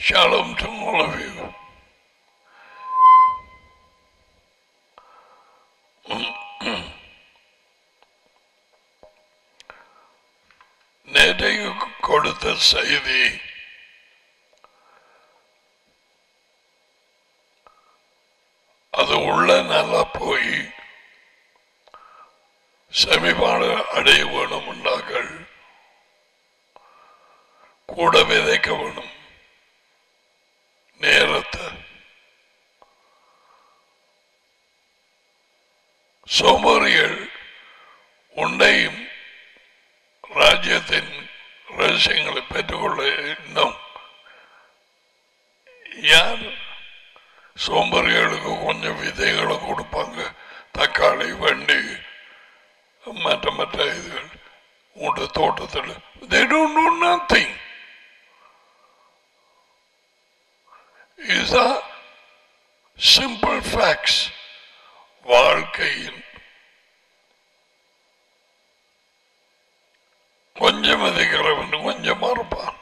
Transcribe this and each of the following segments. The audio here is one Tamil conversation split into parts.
Shalom to all of you. நேற்றைக்கு கொடுத்த செய்தி அது உள்ள நல்லா போய் செமிபாடு அடைய வேணும் உண்டாக்கள் கூட விதைக்க வேணும் நேரத்தை சோமரிகள் உன்னையும் ராஜ்யத்தின் ரகசியங்களை பெற்றுக்கொள்ள இன்னும் யார் சோம்பரிகளுக்கு கொஞ்சம் விதைகளை கொடுப்பாங்க தக்காளி வண்டி மற்ற மற்ற இதுகள் உங்களோட தோட்டத்தில் they don't know nothing is a simple facts வாழ்க்கையின் கொஞ்சம் அதிகிறவன் கொஞ்சம் மறுப்பான்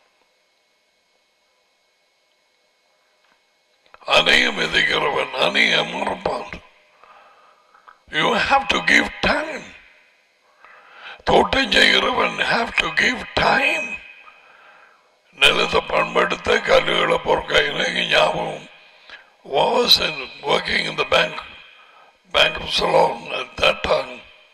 அநேகம் எதிர்க்கிறவன் அநேகம் மறுப்பான் you have to give time தோட்டம் செய்கிறவன் ஹாவ் டு கிவ் டைம் நிலத்தை பண்படுத்த கல்லுகளை பொறுக்க எனக்கு ஞாபகம் was in working in the bank, Bank of Ceylon at that time.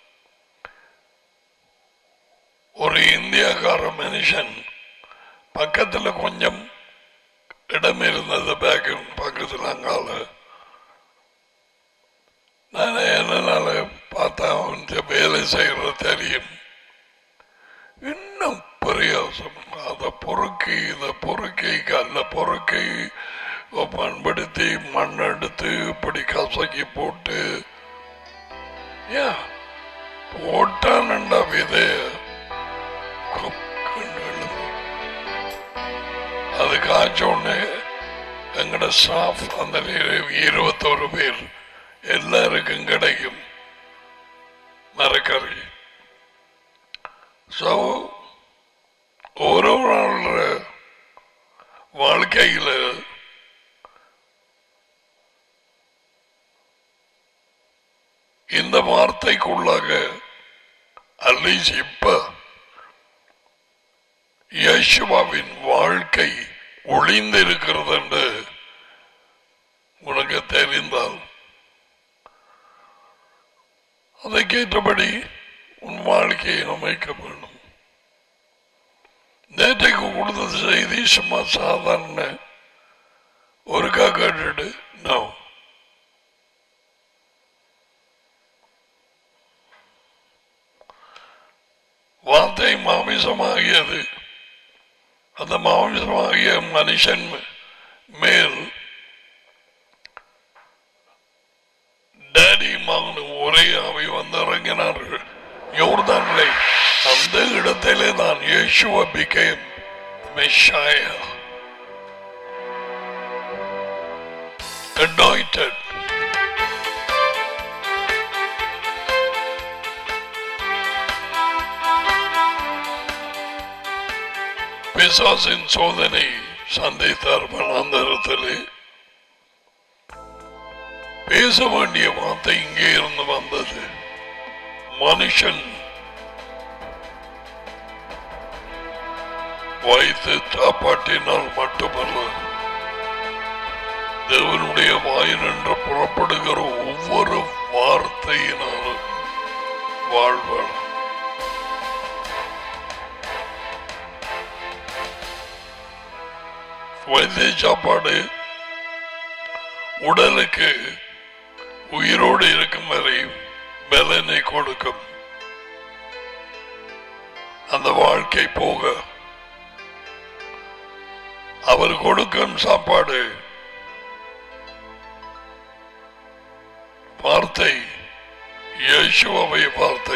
ஒரு இந்தியாக்கார மனுஷன் பக்கத்துல கொஞ்சம் இடம் இருந்தது பேக்கு பக்கத்துல அங்கால நான் என்னால பார்த்தா அவன் வேலை செய்யறது தெரியும் இன்னும் பிரயாசம் அதை பொறுக்கி இதை பொறுக்கி கல்ல பொறுக்கி பண்படுத்தி மண் எடுத்து இப்படி கசக்கி போட்டு யா போட்டான்டா விதைய கொக்குன்னு எழுது. அது காய்ச்ச உடனே எங்கட ஸ்டாஃப் அந்த இரு- இருபத்தோரு பேர் எல்லாருக்கும் கிடைக்கும் மரக்கறி ஸோ ஒரு நாள் வாழ்க்கையில இந்த வார்த்தைக்குள்ளாக அட்லீஸ்ட் இப்ப யேசுவாவின் வாழ்க்கை ஒளிந்திருக்கிறது என்று உனக்கு தெரிந்தால் அதற்கேற்றபடி உன் வாழ்க்கையை அமைக்க வேண்டும் நேற்றைக்கு கொடுத்த செய்தி சும்மா சாதாரண ஒருக்கா கேட்டுட்டு நோ வார்த்தை மாமிசமாகியது அந்த மாமிசமாகிய மனுஷன் மேல் டேடி மகனும் ஒரே அவை வந்து இறங்கினார்கள் யோர்தான்லை அந்த இடத்திலே தான் இயேசுவ பிகேம் மெஷாயா anointed பிசாசின் சோதனை சந்தித்தார் வனாந்தரத்திலே பேச வேண்டிய வார்த்தை இங்கே இருந்து வந்தது மனுஷன் வைத்து சாப்பாட்டினால் மட்டுமல்ல தேவனுடைய வாயினின்று புறப்படுகிற ஒவ்வொரு வார்த்தையினாலும் வாழ்வாள் வைத்திய சாப்பாடு உடலுக்கு உயிரோடு இருக்கும் வரை பலனை கொடுக்கும் அந்த வாழ்க்கை போக அவர் கொடுக்கும் சாப்பாடு வார்த்தை இயேசுவை வார்த்தை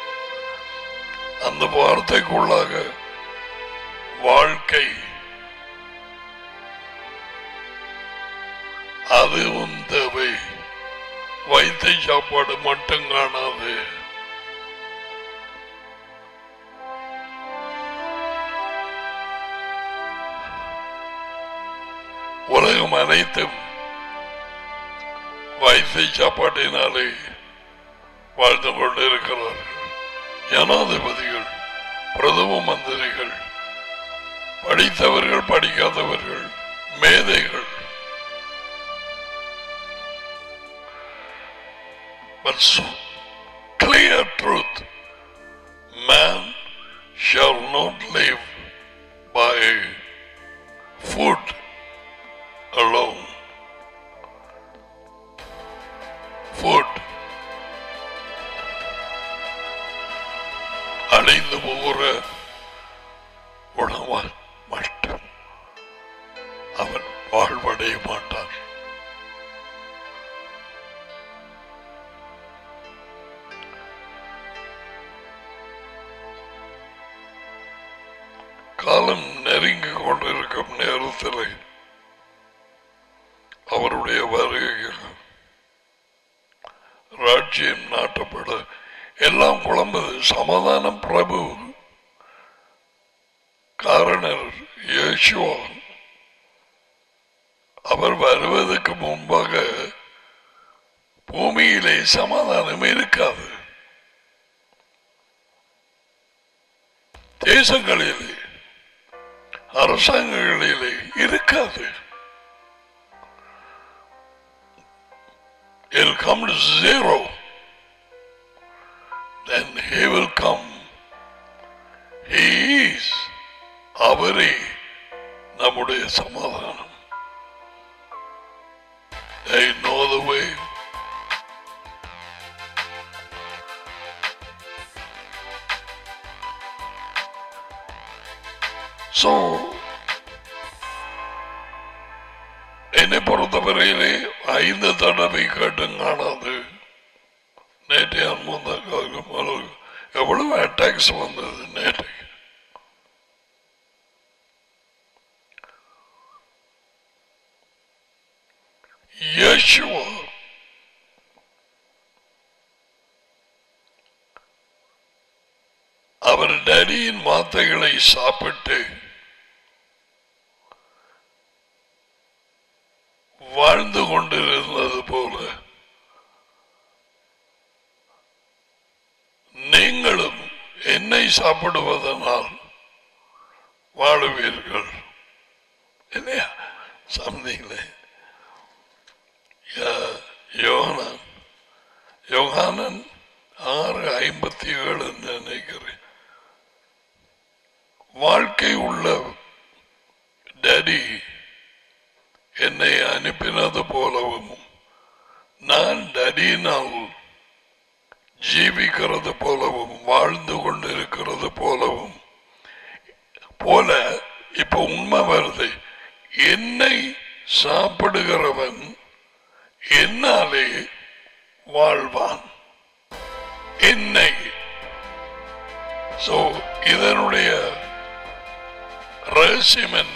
அந்த வார்த்தைக்குள்ளாக வாழ்க்கை அதுவும் தேவை வைத்திய சாப்பாடு மட்டும் காணாது அனைத்தும் வயசை சாப்பாட்டினாலே வாழ்ந்து கொண்டிருக்கிறார்கள் ஜனாதிபதிகள் பிரதம மந்திரிகள் படித்தவர்கள் படிக்காதவர்கள் மேதைகள் But so clear truth man shall not live by food alone. Food. அடைந்து போகிற உணவால் மட்டும் அவன் வாழ்வடைய மாட்டான் காலம் நெருங்கிக் கொண்டிருக்கும் நேரத்தில் அவருடைய வருகையில் ராஜ்யம் நாட்டப்பட எல்லாம் குழம்புது சமாதானம் பிரபு காரணர் இயேசுவா அவர் வருவதற்கு முன்பாக பூமியிலே சமாதானம் இருக்காது தேசங்களிலே அரசாங்கங்களிலே இருக்காது It'll come to zero. Then he will come. He is அவரே நம்முடைய சமாதானம் They know the way. So, என்னை பொறுத்தவரையிலே ஐந்து தடவை கேட்டும் காணாது நேற்றைய முந்த காலம் அளவு எவ்வளவு அட்டாக்ஸ் வந்தது நேற்று யேசுவா அவர் டடியின் வார்த்தைகளை சாப்பிட்டு வாழ்ந்து கொண்டிருந்தது போல நீங்களும் என்னை சாப்பிடுவதனால் வாழுவீர்கள் இல்லையா சம்திங்களே யோகானன் யோகானன் ஆறு ஐம்பத்தி ஏழு நினைக்கிறேன் வாழ்க்கை உள்ள டேடி என்னை அனுப்பினது போலவும் நான் டடியினால் ஜீவிக்கிறது போலவும் வாழ்ந்து கொண்டிருக்கிறது போலவும் போல இப்ப உண்மை வருது என்னை சாப்பிடுகிறவன் என்னாலே வாழ்வான் என்னை சோ இதனுடைய ரகசியம் என்ன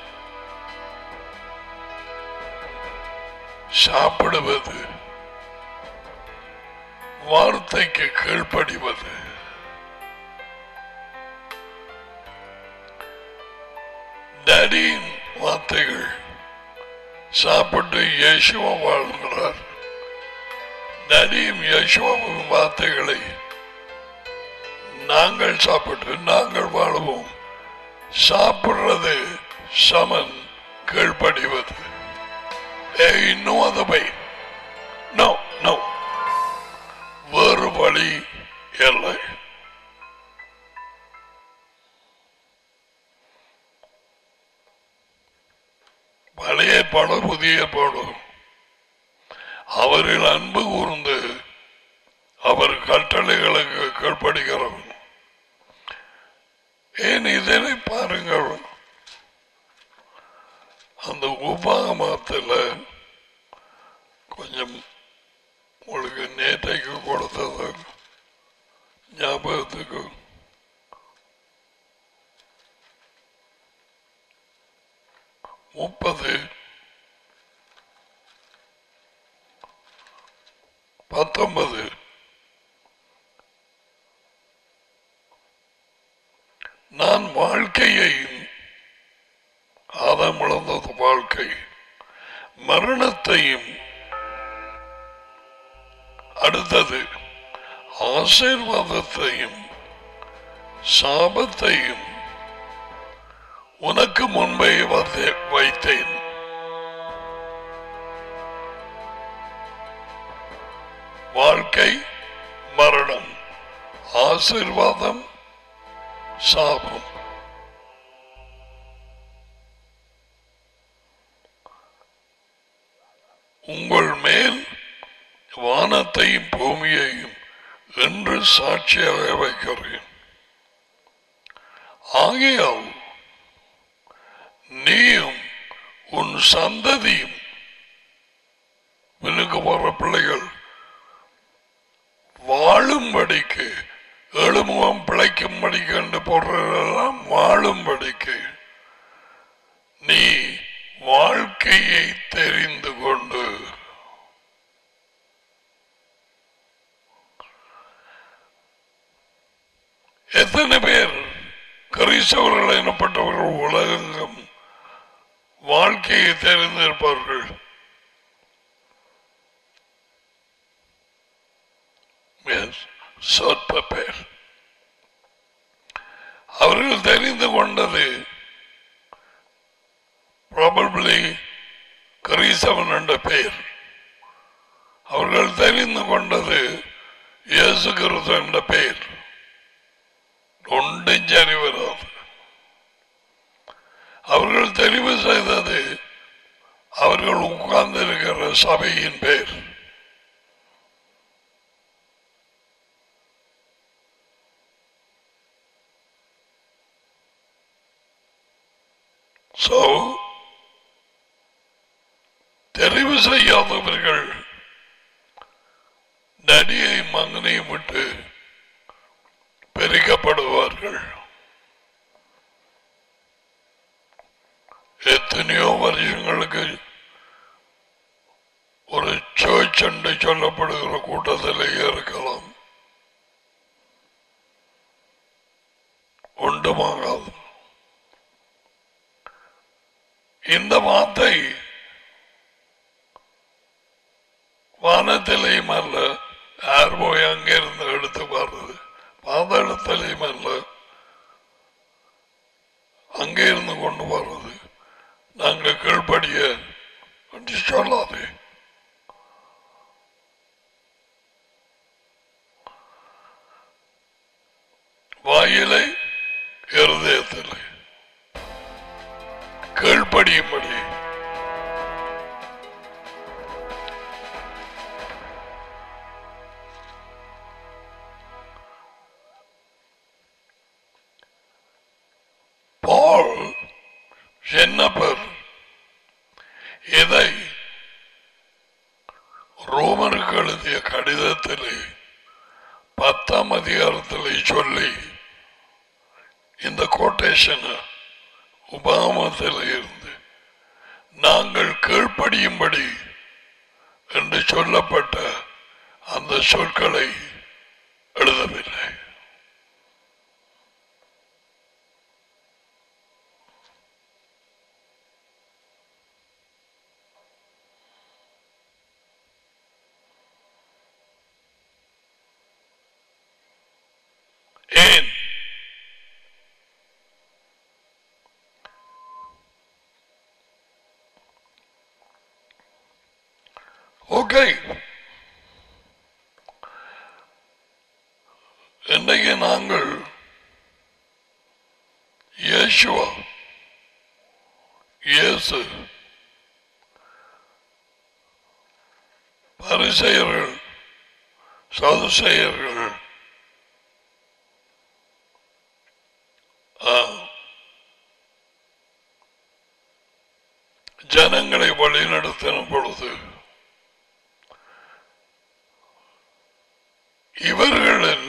சாப்பிடுவது வார்த்தைக்கு கீழ்ப்படிவது டடியின் வார்த்தைகள் சாப்பிட்டு இயேசுவா வாழ்கிறார் டடியும் யேசுவாவின் வார்த்தைகளை நாங்கள் சாப்பிட்டு நாங்கள் வாழுவோம் சாப்பிடுறது சமன் கீழ்ப்படிவது Hey, no other way. No, no. வேறு வழி இல்லை பழைய படம் புதிய படம் அவரில் அன்பு கூர்ந்து அவர் கட்டளைகளுக்கு கீழ்ப்படுகிறவன் ஏன் இதனை பாருங்கள் அந்த உபாகமத்தில் கொஞ்சம் உங்களுக்கு நேற்றைக்கு கொடுத்தது ஞாபகத்துக்கு முப்பது பத்தொன்பது நான் வாழ்க்கையையும் ஆதாம் இழந்தது வாழ்க்கை மரணத்தையும் அடுத்தது ஆசீர்வாதத்தையும் சாபத்தையும் உனக்கு முன்பே வந்து வைத்தேன் வாழ்க்கை மரணம் ஆசீர்வாதம் சாபம் உங்கள் மேல் வானத்தையும் பூமியையும் என்று சாட்சியாக வைக்கிறேன் ஆகையால் நீயும் உன் சந்ததியும் வினுக்கு போற பிள்ளைகள் வாழும்படிக்கு எழுமுகம் பிழைக்கும்படிக்கு என்று போடுறதெல்லாம் வாழும்படிக்கு நீ வாழ்க்கையை தெரிந்து கொண்டு எத்தனை பேர் கிறிஸ்தவர்கள் எனப்பட்டவர்கள் உலகெங்கும் வாழ்க்கையை தெரிந்திருப்பார்கள் Yes, சொற்ப பேர் அவர்கள் தெரிந்து கொண்டது ப்ராபப்ளி கிறிஸ்தவன் என்ற பெயர் அவர்கள் தெரிந்து கொண்டது இயேசு கிறிஸ்து என்ற பெயர் ஒன்றும் சரி வராது அவர்கள் தெரிவு செய்தது அவர்கள் உட்கார்ந்திருக்கிற சபையின் பெயர் So, தெரிவு செய்யாதவர்கள் நடியை மகனையும் விட்டு பிரிக்கப்படுவார்கள் எத்தனையோ வருஷங்களுக்கு ஒரு சர்ச் என்று சொல்லப்படுகிற கூட்டத்திலேயே இருக்கலாம் ஒன்றுமாகாது இந்த வார்த்தை வானத்திலேயும் அல்ல யார் போய் அங்கிருந்து எடுத்து வர்றது பாதாளத்திலேயும் அல்ல அங்கே இருந்து கொண்டு வர்றது நாங்க கீழ்படிய என்று சொல்லாது வாயிலை இருதயத்திலே கீழ்ப்படியும்படி பால் என்னப்பர் இதை ரோமருக்கு எழுதிய கடிதத்திலே பத்தாம் அதிகாரத்திலே சொல்லி இந்த கோட்டேஷன் உபாமத்தில் இருந்து நாங்கள் கீழ்ப்படியும்படி என்று சொல்லப்பட்ட அந்த சொற்களை எழுதவில்லை ஏன் ஓகே இன்னைக்கு நாங்கள் இயேசுவா இயேசு பரிசெயர்கள் சதுசெயர்கள் ஆ, ஜனங்களை வழிநடத்தின பொழுது இவர்களில்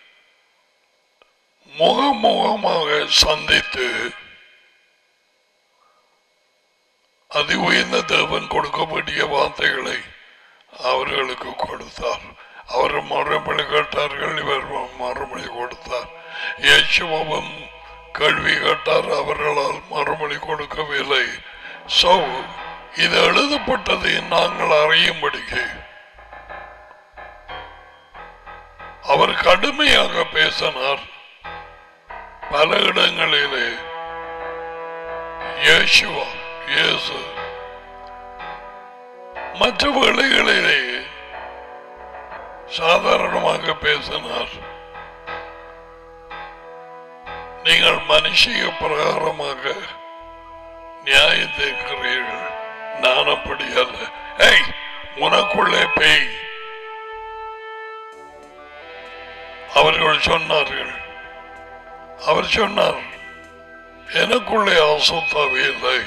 முகமுகமாக சந்தித்து அதி உயர்ந்த தேவன் கொடுக்க வேண்டிய வார்த்தைகளை அவர்களுக்கு கொடுத்தார் அவர் மறுமொழி கேட்டார்கள் இவர் மறுமொழி கொடுத்தார் இயேசுவும் கேள்வி கேட்டார் அவர்களால் மறுமொழி கொடுக்கவில்லை சோ இது எழுதப்பட்டதை நாங்கள் அறியும்படிக்கு அவர் கடுமையாக பேசினார் பல இடங்களிலே இயேசுவா இயேசு மற்ற வேளைகளிலே சாதாரணமாக பேசினார் நீங்கள் மனுஷிய பிரகாரமாக நியாயம் தீர்க்கிறீர்கள் நான் அப்படி அல்ல ஏய் உனக்குள்ளே பேய் அவர்கள் சொன்னார்கள் அவர் சொன்னார் எனக்குள்ளே அசுத்தாவே இல்லை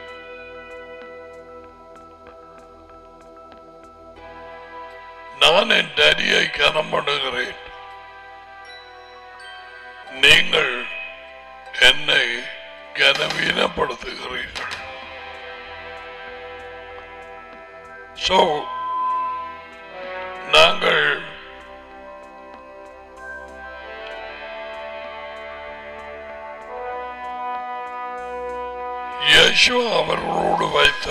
நான் என் டேடியை கனம் பண்ணுகிறேன் நீங்கள் என்னை கனவீனப்படுத்துகிறீர்கள் சோ நாங்கள் இயேசு அவர்களோடு வைத்த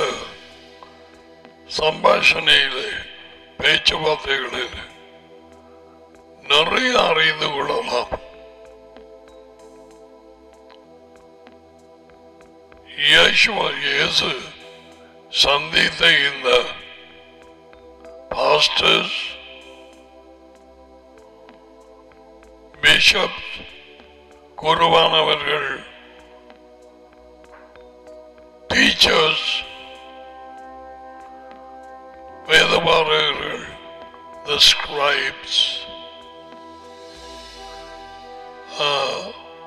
சம்பாஷணையிலே பேச்சுவார்த்தைகளில் நிறைய அறிந்து கொள்ளலாம் இயேசுவா இயேசு சந்தித்த இந்த பாஸ்டர்ஸ் பிஷப் குருவானவர்கள் டீச்சர்ஸ் வேதபாரகர்கள் the scribes uh,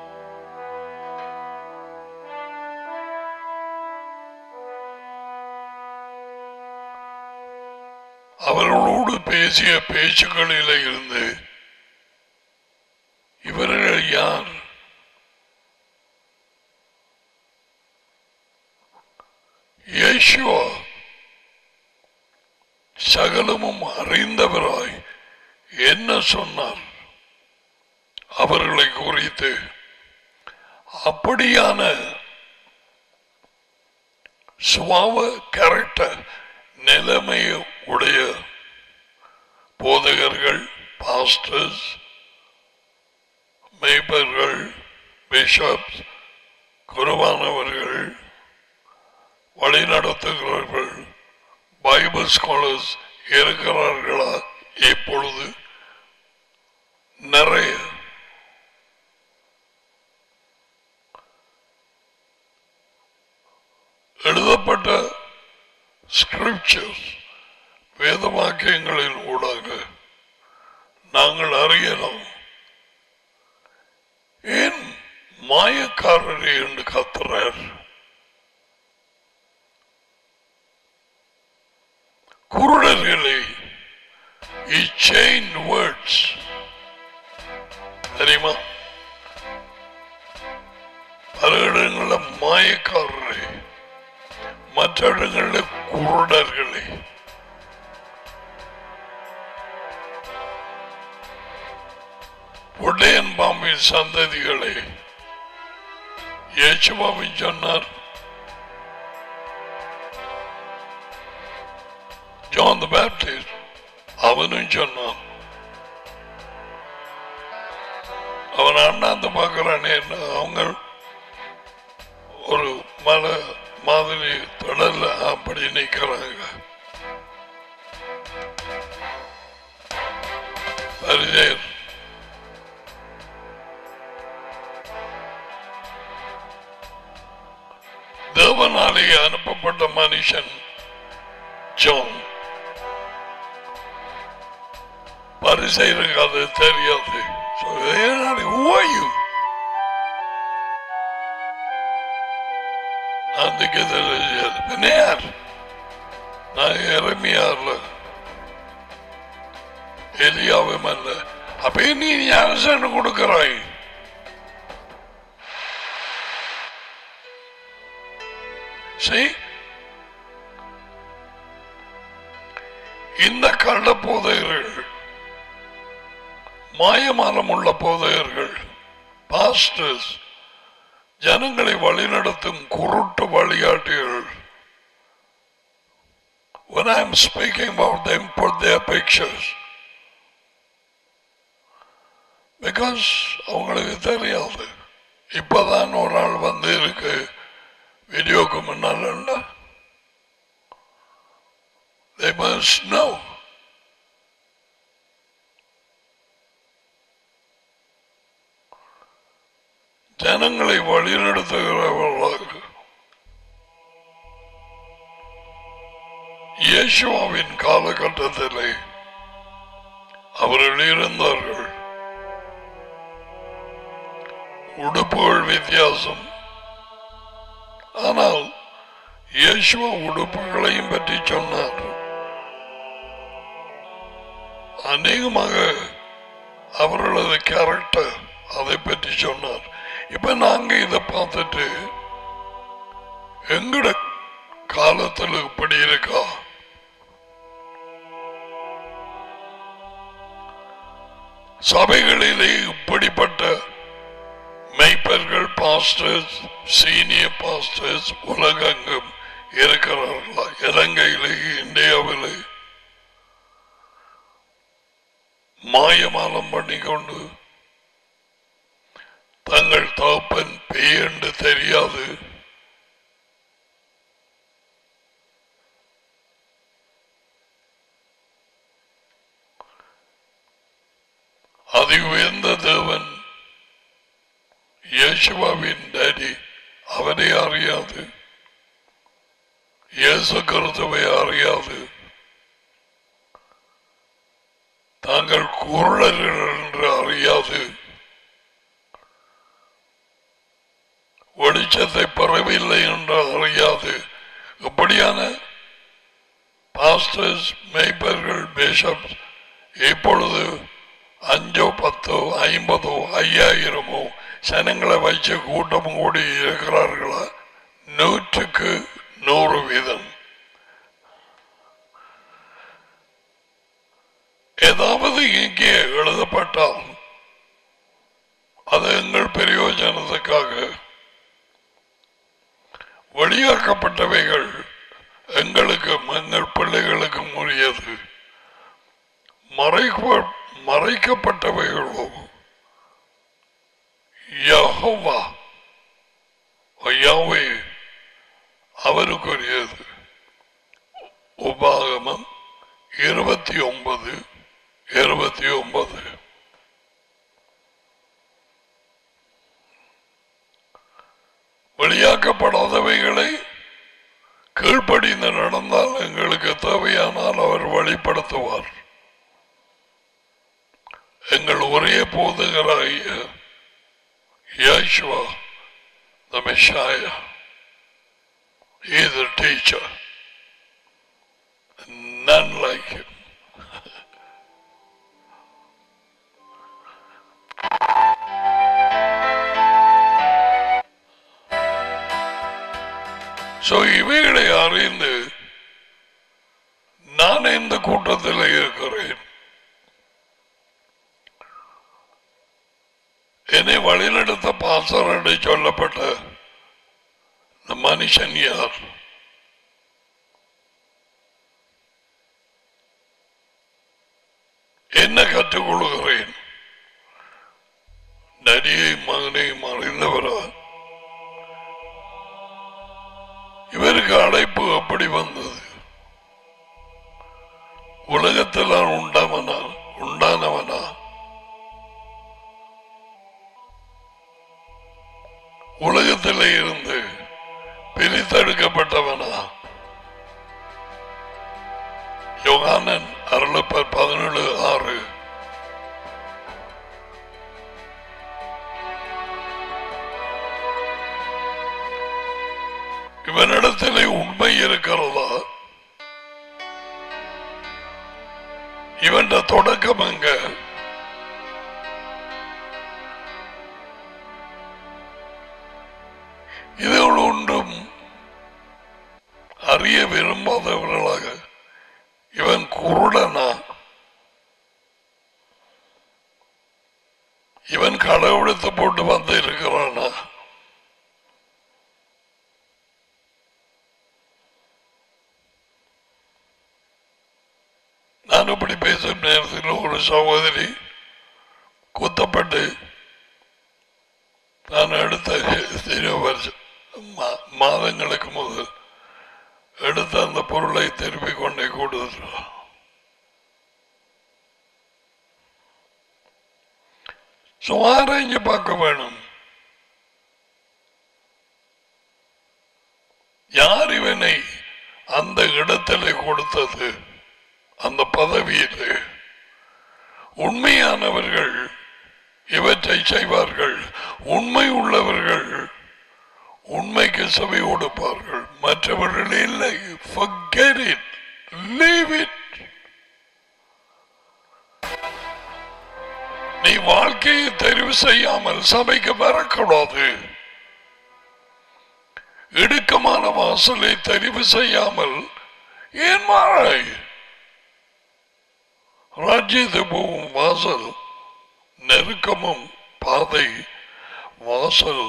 அவர்களோடு பேசிய பேச்சுக்களில் இருந்து இவர்கள் யார் இயேசுவா சகலமும் அறிந்தவராய் என்ன சொன்னார் அவர்களை குறித்து அப்படியான சுவாவ கேரக்டர் நிலைமை உடைய போதகர்கள் பாஸ்டர்ஸ் மெய்பர்கள் பிஷப்ஸ் குருவானவர்கள் வழிநடத்துகிறவர்கள் பைபிள் ஸ்காலர்ஸ் இருக்கிறார்களா இப்பொழுது நிறைய எழுதப்பட்ட ஸ்கிரிப்சர்ஸ் வேத வாக்கியங்களின் ஊடாக நாங்கள் அறியலாம் ஏன் மாயக்காரரே என்று கத்துறார் குருடர்களை chained words தெரியுமா பல இடங்களில் மாயக்காரரை மற்ற இடங்களில் குருடர்களை உடையன் பாம்பின் சந்ததிகளை இயேசுபாவின் சொன்னார் ஜான் த பேப்டிஸ்ட் அவனும் சொன்னான் அவன் அண்ணாந்து பார்க்கிறானே அவங்க ஒரு மலை மாதிரி தொடர்ல அப்படி நிக்கிறாங்க பரிசேர் தேவனாலே அனுப்பப்பட்ட மனுஷன் ஜோன் பரிசெயருக்கு அது தெரியாது So, they're not, who are you? அதுக்கு தெரியாது பின்ன யார் நான் இறமையார்ல எலியாவும் அல்ல அப்ப நீ ஞானசன் கொடுக்கிறாய் See? இந்த கள்ள போதையர்கள் மாயமானம் உள்ள போதையர்கள் பாஸ்டர்ஸ் ஜனங்களை வழிநடத்தும் குருட்டு வழிகாட்டிகள் when I'm speaking about them, put their pictures. Because அவங்களுக்கு தெரியாது இப்பதான் ஒரு ஆள் வந்து இருக்கு வீடியோக்கு முன்னால They must know. ஜனங்களை வழிநடத்துகிறவர்களாக இயேசுவாவின் காலகட்டத்திலே அவர்கள் இருந்தார்கள் உடுப்புகள் வித்தியாசம் ஆனால் இயேசுவா உடுப்புகளையும் பற்றி சொன்னார் அநேகமாக அவர்களது கேரக்டர் அதை பற்றி சொன்னார் இப்ப நாங்க இதை பார்த்துட்டு எங்கட காலத்தில் இப்படி இருக்கா சபைகளிலே இப்படிப்பட்ட மெய்ப்பர்கள் பாஸ்டர்ஸ் சீனியர் பாஸ்டர்ஸ் உலகெங்கும் இருக்கிறார்களா இலங்கையிலே இந்தியாவிலே மாயமாலம் பண்ணிக்கொண்டு தங்கள் தகப்பன் பேய் என்று தெரியாது அதி உயர்ந்த தேவன் இயேசுவாவின் டேடி அவனை அறியாது இயேசு கிறிஸ்துவை அறியாது தாங்கள் குருடர்கள் என்று அறியாது வெளிச்சத்தை பெறவில்லை என்று அறியாது இப்படியான பாஸ்டர்ஸ் மேய்ப்பர்கள் பிஷப்ஸ் இப்பொழுது அஞ்சோ பத்தோ ஐம்பதோ ஐயாயிரமோ ஜனங்களை வச்சு கூட்டம் கூடி இருக்கிறார்களா நூற்றுக்கு நூறு வீதம் ஏதாவது இங்கே எழுதப்பட்டால் அது எங்கள் பிரயோஜனத்துக்காக வெளியாக்கப்பட்டவைகள் எங்களுக்கும் எங்கள் பிள்ளைகளுக்கும் உரியது மறைக்க மறைக்கப்பட்டவைகளோ யஹோவா யாவே அவருக்குரியது உபாகமம் இருபத்தி ஒன்பது இருபத்தி ஒன்பது வெளியாக்கப்படாதவைகளை கீழ்ப்படிந்து நடந்தால் எங்களுக்கு தேவையானால் அவர் வழிப்படுத்துவார் எங்கள் ஒரே போதுகிறாய Yeshua, the Messiah, he is a teacher. None like him. So இவைகளை அறிந்து நான் இந்த கூட்டத்தில் இருக்கிறேன் என்னை வழிநடத்த பாசர் என்று சொல்லப்பட்ட இந்த மனுஷன் யார் என்ன கற்றுக் கொள்கிறேன் நடிகை மகனையும் அறிந்தவரா இவருக்கு அழைப்பு அப்படி வந்தது உலகத்தில் நான் உண்டாமனா உண்டானவனா உலகத்தில் இருந்து பிரித்தெடுக்கப்பட்டவனா யோகானன் அருளப்பர் பதினேழு ஆறு இவனிடத்திலே உண்மை இருக்கிறதா இவன் தொடக்கம் எங்க இதுகள் ஒன்றும் அறிய விரும்பாதவர்களாக இவன் குருடனா இவன் கடவுளத்தை போட்டு வந்து இருக்கிறானா சகோதரி குத்தப்பட்டு நான் எடுத்த சிறு வருஷம் மா- மாதங்களுக்கு முதல் எடுத்த அந்த பொருளை திருப்பி கொண்டே கொடுத்துருவோம் சுமார இங்க பார்க்க வேணும் யார் இவனை அந்த இடத்திலே கொடுத்தது அந்த பதவியில் உண்மையானவர்கள் இவற்றை செய்வார்கள் உண்மை உள்ளவர்கள் உண்மைக்கு செவி கொடுப்பார்கள் மற்றவர்கள் இல்லை forget it leave it நீ வாழ்க்கையை தெரிவு செய்யாமல் சபைக்கு வரக்கூடாது இடுக்கமான வாசலை தெரிவு செய்யாமல் ஏன் மாறாய் ராஜ்யத்து போகும் வாசல் நெருக்கமும் பாதை வாசல்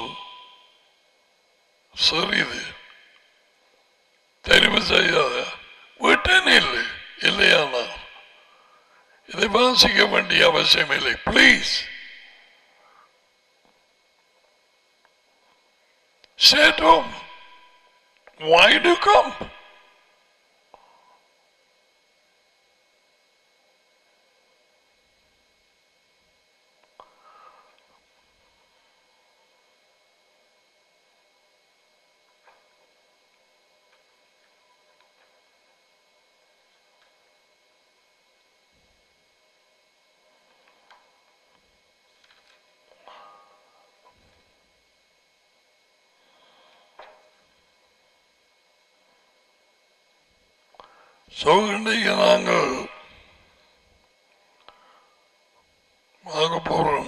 சிறிது தெரிவு செய்யாத விட்டேன் இல்லை இல்லையானா இதை வாசிக்க வேண்டிய அவசியம் இல்லை please Sit home. Why do you come? So இன்றைக்கு நாங்கள் வாங்க போகிறோம்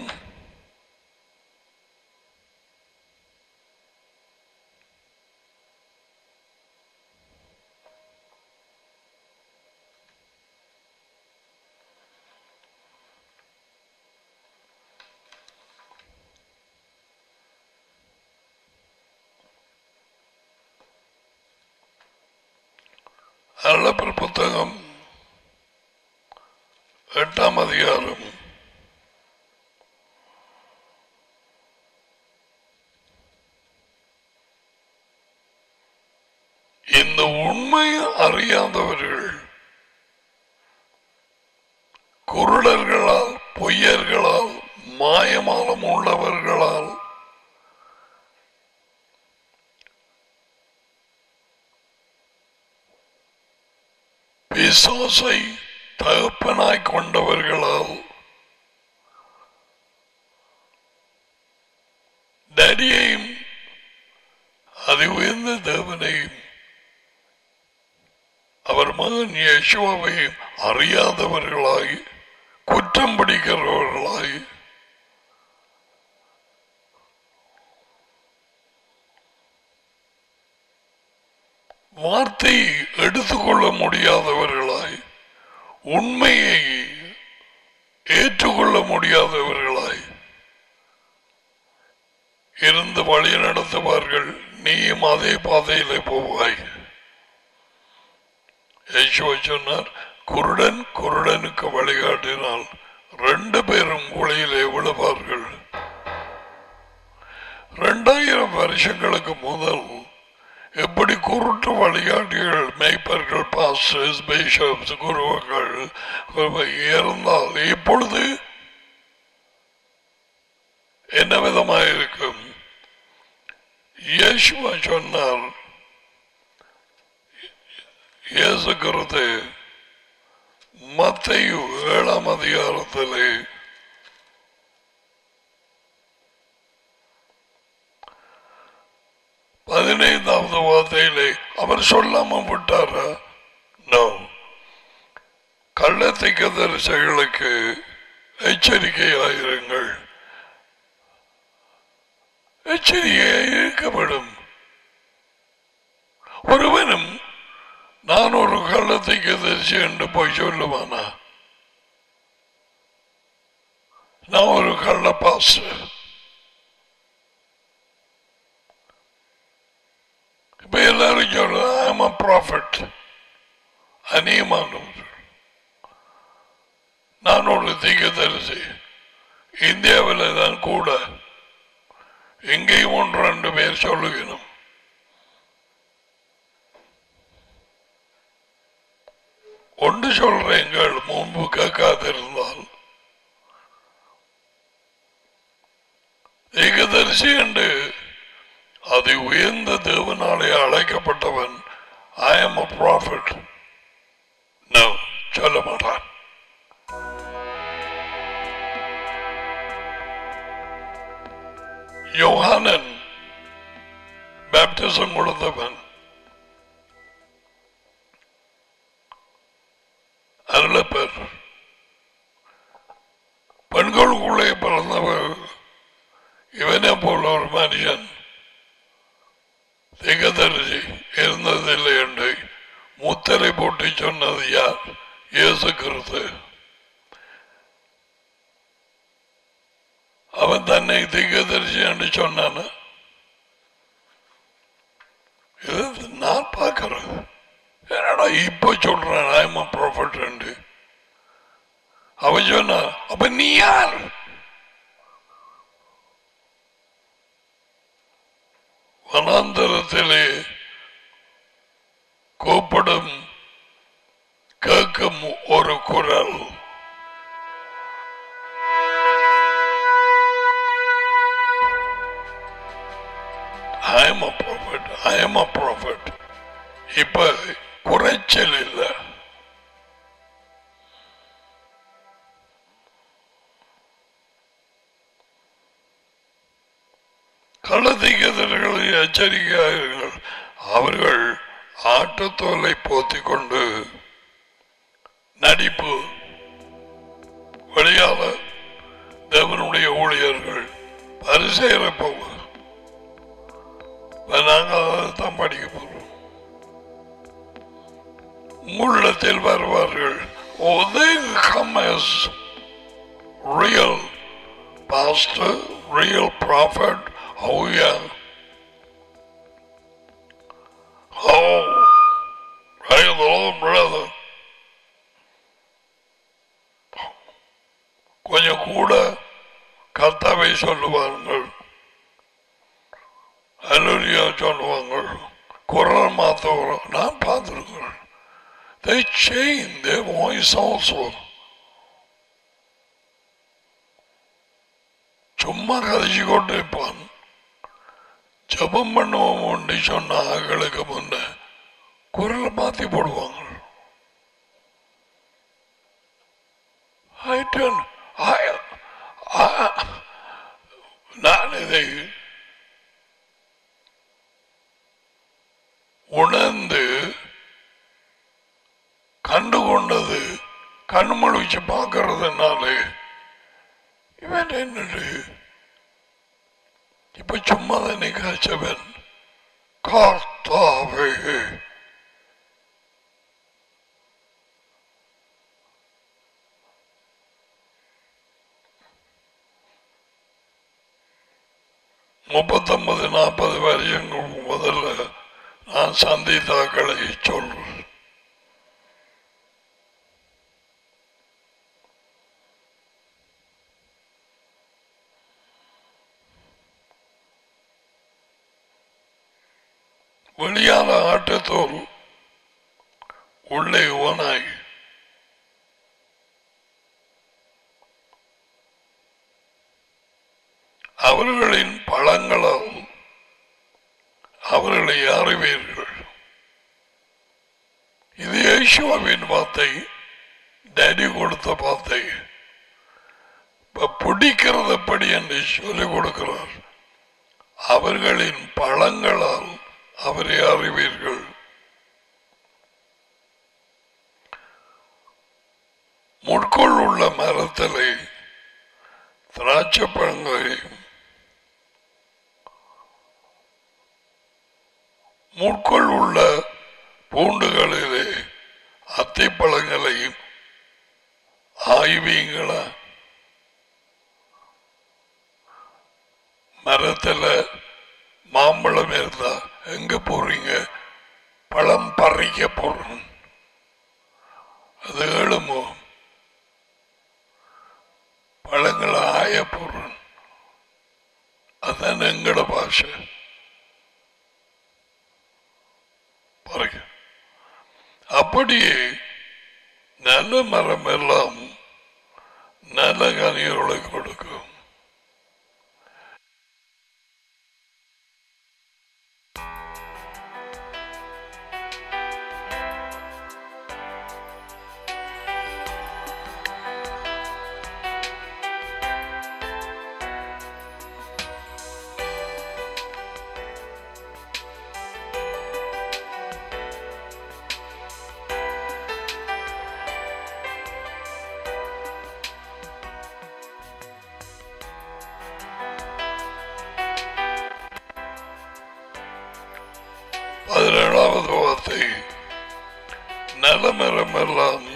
அழப்பர் புத்தகம் எட்டாம் அதிகாரம் இந்த உண்மையை அறியாதவர்கள் குருடர்களால் பொய்யர்களால் மாயமாலம் உள்ளவர்களால் பிசாசை தகப்பனாய் கொண்டவர்களால் டடியையும் அதி உயர்ந்த தேவனையும் அவர் மகன் யேசுவாவையும் அறியாதவர்களாய் குற்றம் பிடிக்கிறவர்களாய் வார்த்தையை எடுத்துக்கொள்ள முடியாதவர்களாய் உண்மையை ஏற்றுக்கொள்ள முடியாதவர்களாய் இருந்து வழி நடத்துவார்கள் நீயும் அதே பாதையிலே போவாய் யேசுவ சொன்னார் குருடன் குருடனுக்கு வழிகாட்டினால் ரெண்டு பேரும் குழியிலே விழுவார்கள் ரெண்டாயிரம் வருஷங்களுக்கு முதல் எப்படி குருட்டு வழிகாட்டிகள் மேய்ப்பர்கள் பாஸ்டர்ஸ் பிஷப்ஸ் குருவர்கள் இருந்தால் இப்பொழுது என்ன விதமாயிருக்கும் இயேசுவா சொன்னார் இயேசுகிறது மத்தையு ஏழாம் அதிகாரத்திலே பதினைந்தாவது வார்த்தையிலே அவர் சொல்லாம விட்டாரா நோ கள்ளத்திக்க தரிசைகளுக்கு எச்சரிக்கையாயிருங்கள் எச்சரிக்கையாய் இருக்கப்படும் ஒருவனும் நான் ஒரு கள்ளத்திற்கு தரிசி என்று போய் சொல்லுவானா நான் ஒரு கள்ள பாஸ்டர் இப்ப எல்லாரும் சொல்ற ஐம் அ ப்ராஃபிட் அநேகமானவர் நான் ஒரு தீர்க்கதரிசி இந்தியாவில் தான் கூட எங்கேயும் ஒன்று ரெண்டு பேர் சொல்லுகிறோம் ஒன்று சொல்றேங்கள் முன்பு கேட்காதிருந்தால் ஏகதரிசி என்று அதி உயர்ந்த தேவனாலே அழைக்கப்பட்டவன் I am a prophet no சொல்ல மாட்டான் யோகானன் பேப்டிசம் கொடுத்தவன் அருளப்பர் பெண்களுக்குள்ளே பிறந்தவர் இவனை போல ஒரு மனுஷன் திகதரிசி இருந்ததில்லை என்று முத்திரை போட்டு சொன்னது யார் இயேசு கிறிஸ்து அவன் தன்னை திகதரிசி என்று சொன்னான இது நான் பார்க்கிறேன் என்னடா இப்ப சொல்றேன் ஐம் ப்ராஃபிட் என்று அவன் சொன்னா அப்ப நீ யார் வனாந்தரத்திலே கூப்பிடும் கேட்கும் ஒரு குரல் I am a prophet. I am a prophet. இப்ப குறைச்சல் இல்லை கள்ளத்தீக்கதர்களை எச்சரிக்கையார்கள் அவர்கள் ஆட்டத்தோலை போத்திக் கொண்டு நடிப்பு வெளியால தேவனுடைய ஊழியர்கள் பரிசேர போகும் நாங்கள் அதைத்தான் படிக்க போறோம் உள்ளத்தில் வருவார்கள் Oh, they come as real pastor, real prophet. Oh, yeah. Oh, praise the Lord, brother. கொஞ்சம் கூட கர்த்தாவை சொல்லுவார்கள் அலுரியா சொல்லுவாங்க குரல் மாத்த நான் பார்த்துருக்கிறேன் they change their voice also சும்மா கதைச்சு கொண்டு இருப்பான் ஜபம் பண்ணுவோம் ஒன்று சொன்ன ஆகளுக்கு முன்ன குரலை மாத்தி போடுவாங்க I don't, I, I, நான் இதை உணர்ந்து கண்டுகொண்டது கண்மொழிச்சு பார்க்கறதுனால இவன் என்னது இப்ப சும்மா தானே காய்ச்சவன் கார்த்தாவே முப்பத்தொன்பது நாற்பது வருஷங்களுக்கு முதல்ல நான் சந்தித்தாக்களை சொல்றேன் வெளியான ஆட்டத்தோல் உள்ளே ஓனாய் அவர்களின் பழங்களால் அவர்களை அறிவீர்கள் இது யேசுவாவின் வார்த்தை டேடி கொடுத்த வார்த்தை இப்ப பிடிக்கிறது எப்படி என்று சொல்லிக் கொடுக்கிறார் அவர்களின் பழங்களால் அவரை அறிவீர்கள் முட்கொள் உள்ள மரத்திலே திராட்சை பழங்களையும் முட்கொள் உள்ள பூண்டுகளிலே அத்திப்பழங்களையும் ஆய்வீங்களா மரத்துல மாம்பழம் இருந்தா எங்க போறீங்க பழம் பறிக்க போறோம் அது ஏழுமோ பாஷை பாருங்க அப்படியே நல்ல மரம் எல்லாம் நல்ல கனிகளை கொடுக்கும் பதினேழாவது வார்த்தை நலமரம் எல்லாம்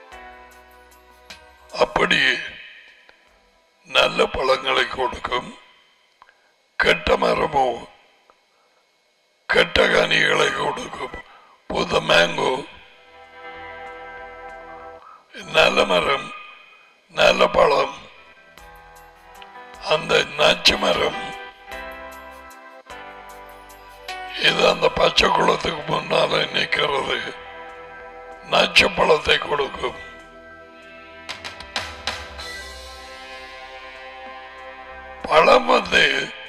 அப்படியே நல்ல பழங்களை கொடுக்கும் கெட்ட மரமோ கெட்ட கனிகளை கொடுக்கும் புத மேங்கோ நல்ல மரம் நல்ல பழம் அந்த நச்சு மரம் இது அந்த பச்சை குளத்துக்கு முன்னால நிற்கிறது நச்சு பழத்தை கொடுக்கும் பழம் வந்து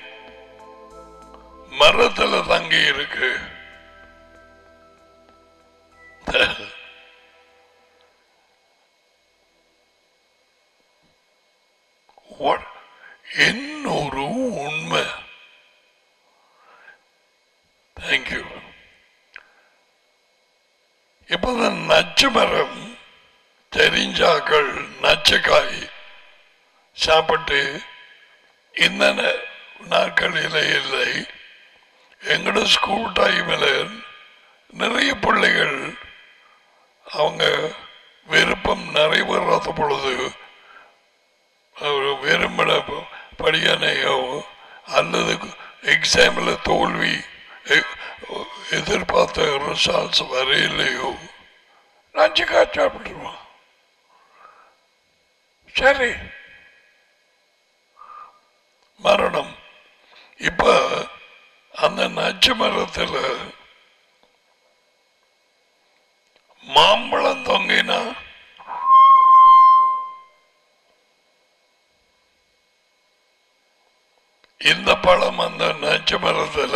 மரத்துல தங்கி இருக்கு What? இன்னொரு உண்மை தேங்க்யூ இப்போ இந்த நச்சு மரம் தெரிஞ்சாக்கள் நச்சுக்காய் சாப்பிட்டு இந்த ந- நாட்களில் இல்லை எங்களோட ஸ்கூல் டைமில் நிறைய பிள்ளைகள் அவங்க விருப்பம் நிறைவேறாத பொழுது ஒரு விரும்பின ப- படியனையோ அல்லது எக்ஸாமில் தோல்வி எ- எதிர்பார்த்த ரிசல்ட்ஸ் வரையிலையோ நஞ்சுக்காய் சாப்பிட்டுருவான் சரி மரணம் இப்ப அந்த நச்சு மரத்துல மாம்பழம் தொங்கினா இந்த பழம் அந்த நச்சு மரத்துல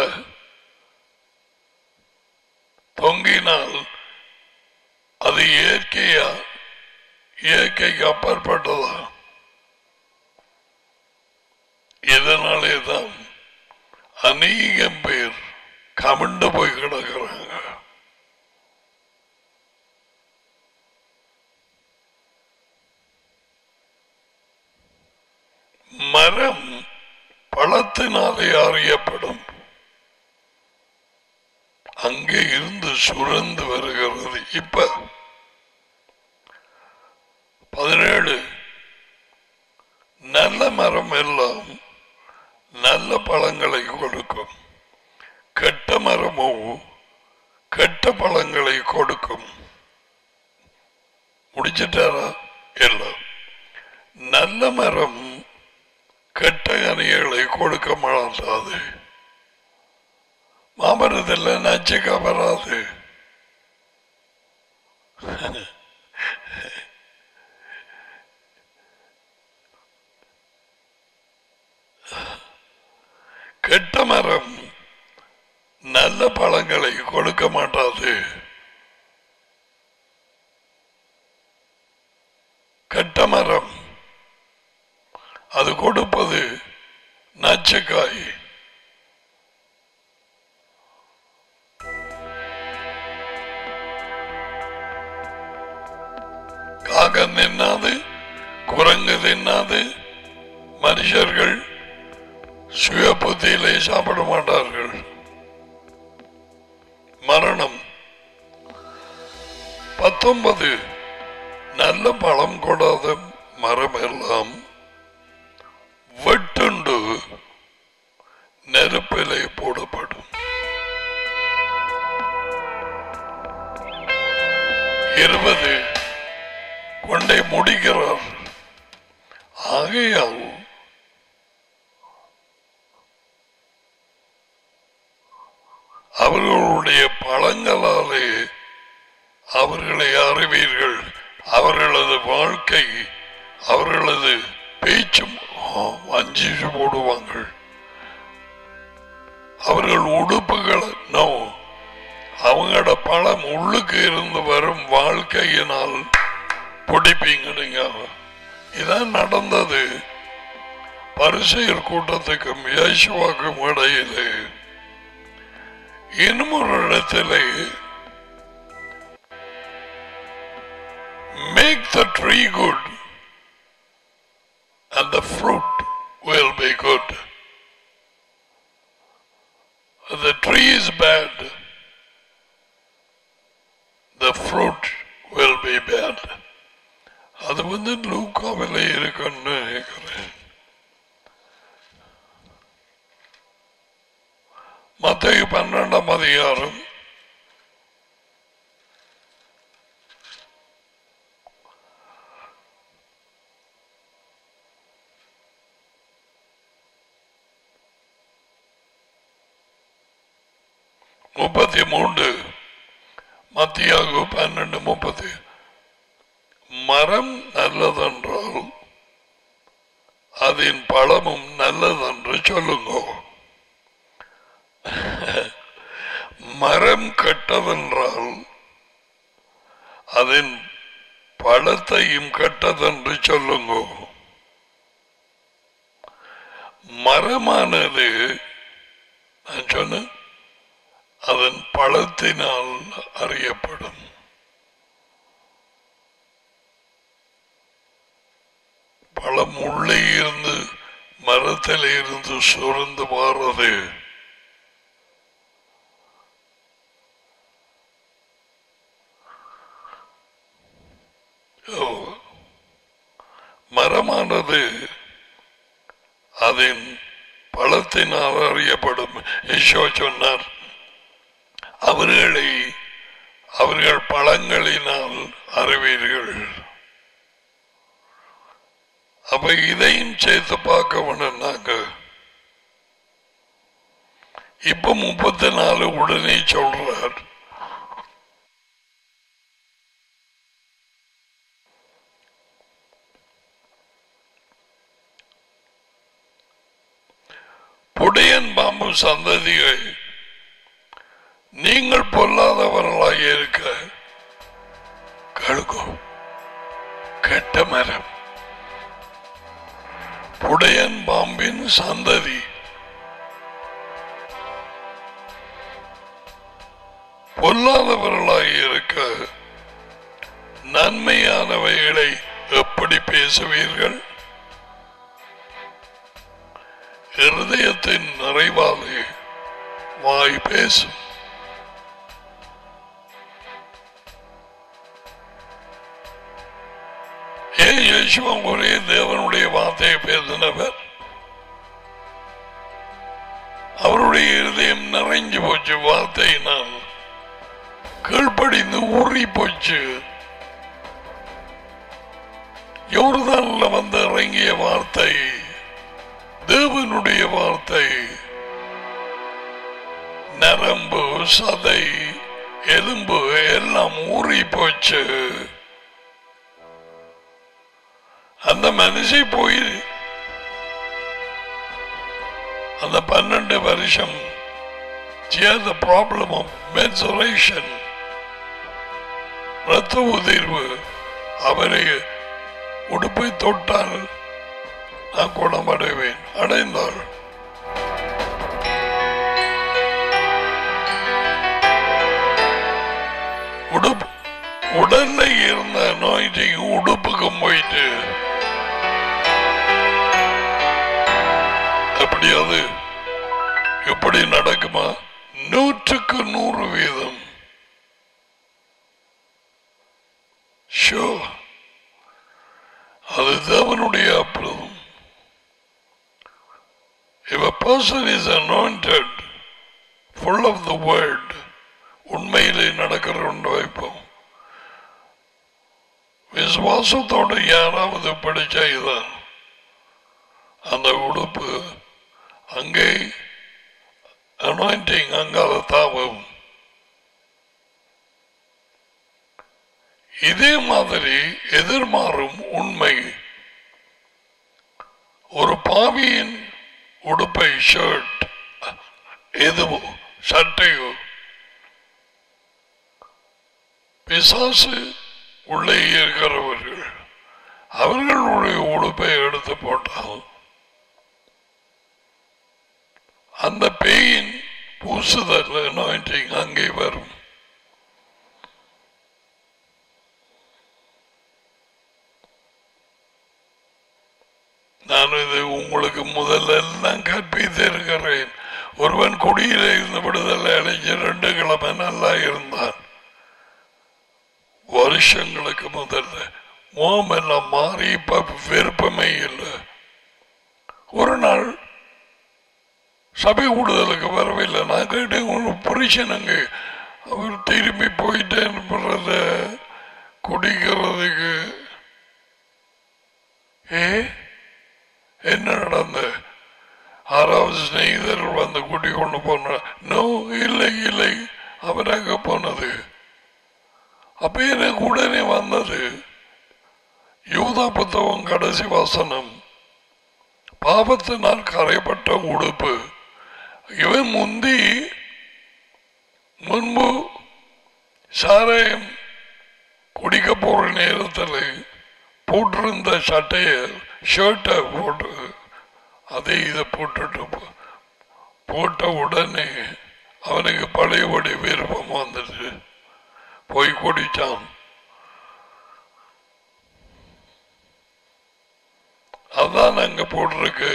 தொங்கினால் அது இயற்கையா இயற்கைக்கு அப்பாற்பட்டதா இதனாலே தான் அநேகம் பேர் கமண்டு போய் கிடக்குறாங்க மரம் பழத்தினாலே அறியப்படும் அங்கே இருந்து சுரந்து வருகிறது இப்ப பதினேழு நல்ல மரம் எல்லாம் நல்ல பழங்களை கொடுக்கும் கெட்ட மரமோ கெட்ட பழங்களை கொடுக்கும் முடிச்சிட்டாரா இல்ல நல்ல மரம் கெட்ட கனிகளை கொடுக்க மாட்டாது மாமரத்தில் நச்சுக்க வராது கெட்ட மரம் நல்ல பழங்களை கொடுக்க மாட்டாது கெட்ட மரம் அது கொடுப்பது நச்சுக்காய் காகம் தின்னாது குரங்கு தின்னாது மனுஷர்கள் சுய புத்தியிலே சாப்பிட மாட்டார்கள் மரணம் பத்தொன்பது நல்ல பழம் கொடாத மரம் எல்லாம் வெட்டுண்டு நெருப்பிலே போடப்படும் இருபது கொண்டே முடிக்கிறார் ஆகையால் அவர்களுடைய பழங்களாலே அவர்களை அறிவீர்கள் அவர்களது வாழ்க்கை அவர்களது பேச்சும் வஞ்சி போடுவாங்க அவர்கள் உடுப்புகளை நோ அவங்களோட பழம் உள்ளுக்கு இருந்து வரும் வாழ்க்கையினால் பிடிப்பீங்க நீங்க இதான் நடந்தது பரிசெயர் கூட்டத்துக்கும் யேசுவாக்கும் இடையிலே இன்னும் ஒரு இடத்திலே make the tree good and the fruit will be good. The tree is bad, the fruit will be bad. அது வந்து லூக்காவில இருக்குன்னு நினைக்கிறேன் மத்திய பன்னெண்டாம் அதிகாரம் முப்பத்தி மூன்று மத்தியாக பன்னெண்டு முப்பத்தி மரம் நல்லதென்றால் அதன் பழமும் நல்லதென்று சொல்லுங்க மரம் கெட்டதென்றால் அதன் பழத்தையும் கெட்டதென்று சொல்லுங்க மரமானது நான் சொன்னேன் அதன் பழத்தினால் அறியப்படும் பழம் உள்ளே இருந்து மரத்தில் இருந்து சுரந்து மாறது ஓ, மரமானது அதன் பழத்தினால் அறியப்படும் ஈஷோ சொன்னார் அவர்களை அவர்கள் பழங்களினால் அறிவீர்கள் அப்ப இதையும் சேர்த்து பார்க்க வேணும் நாங்க இப்ப முப்பத்தி நாலு உடனே சொல்றார் புடையன் பாம்பு சந்ததியை நீங்கள் பொல்லாதவர்களாக இருக்க கழுகோ கெட்ட மரம் புடையன் பாம்பின் சந்ததி பொல்லாதவர்களாக இருக்க நன்மையானவைகளை எப்படி பேசுவீர்கள் இருதயத்தின் நிறைவாலே வாய் பேசும் ஏன் யேசுவா ஒரே தேவனுடைய வார்த்தையை பேசினவர் அவருடைய இருதயம் நிறைஞ்சு போச்சு வார்த்தையினால் கீழ்ப்படிந்து ஊறி போச்சு யோர்தான்ல வந்து இறங்கிய வார்த்தை தேவனுடைய வார்த்தை நரம்பு சதை எலும்பு எல்லாம் ஊறி போச்சு அந்த மனுஷி போய் அந்த பன்னெண்டு வருஷம் she had the problem of menstruation ரத்த உதிர்வு அவரை உடுப்பை தொட்டால் நான் குணமடைவேன் அடைந்தாள் உடுப்பு உடல்ல இருந்த நோய்க்கு உடுப்புக்கும் போயிட்டு எப்படி அது எப்படி நடக்குமா நூற்றுக்கு நூறு வீதம் ஷோ அது தேவனுடைய அற்புதம் If a person is anointed, full of the word, உண்மையிலே நடக்கிற ஒன்று வைப்போம் விசுவாசத்தோடு யாராவது படிச்சா இதான் அந்த உடுப்பு அங்கே அனாயிண்டிங் அங்கால தாவும் இதே மாதிரி எதிர்மாறும் உண்மை ஒரு பாவியின் உடுப்பை ஷர்ட் எதுவோ சட்டையோ பிசாசு உள்ளே இருக்கிறவர்கள் அவர்களுடைய உடுப்பை எடுத்து போட்டால் அந்த பேயின் பூசுதல் anointing அங்கே வரும் நான் இது உங்களுக்கு முதல்ல எல்லாம் கற்பித்து இருக்கிறேன் ஒருவன் குடியில இருந்து விடுதலை அடைஞ்சு ரெண்டு கிழமை நல்லா இருந்தான் வருஷங்களுக்கு முதல்ல மோம் எல்லாம் மாறி இப்ப விருப்பமே இல்லை ஒரு நாள் சபை கூடுதலுக்கு வரவில்லை நான் கேட்டேன் ஒரு புருஷனுங்க அவர் திரும்பி போயிட்டேன் குடிக்கிறதுக்கு ஏ என்ன நடந்த ஆறாவது ஸ்நேகிதர் வந்து கூட்டி கொண்டு போன நோ இல்லை இல்லை அவர் அங்க போனது அப்ப எனக்கு உடனே வந்தது யூதா புத்தகம் கடைசி வசனம் பாவத்தினால் கரைப்பட்ட உடுப்பு இவன் முந்தி முன்பு சாராயம் குடிக்க போற நேரத்தில் போட்டிருந்த சட்டைய ஷர்ட்டை போட்டு அதை இதை போட்டுட்டு போ- போட்ட உடனே அவனுக்கு பழையபடி விருப்பம் வந்துட்டு போய் குடிச்சான் அதான் அங்க போட்டிருக்கு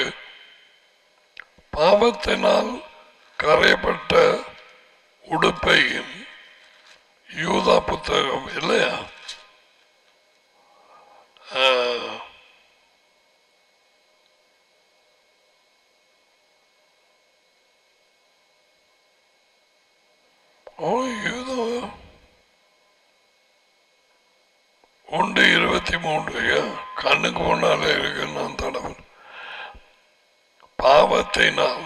பாவத்தினால் கரையப்பட்ட உடுப்பையும் யூதா புத்தகம் இல்லையா ஆ. ஓ யூதா ஒன்று இருபத்தி மூன்று ஐயா கண்ணுக்கு முன்னாலே இருக்கு நான் தடவை பாவத்தினால்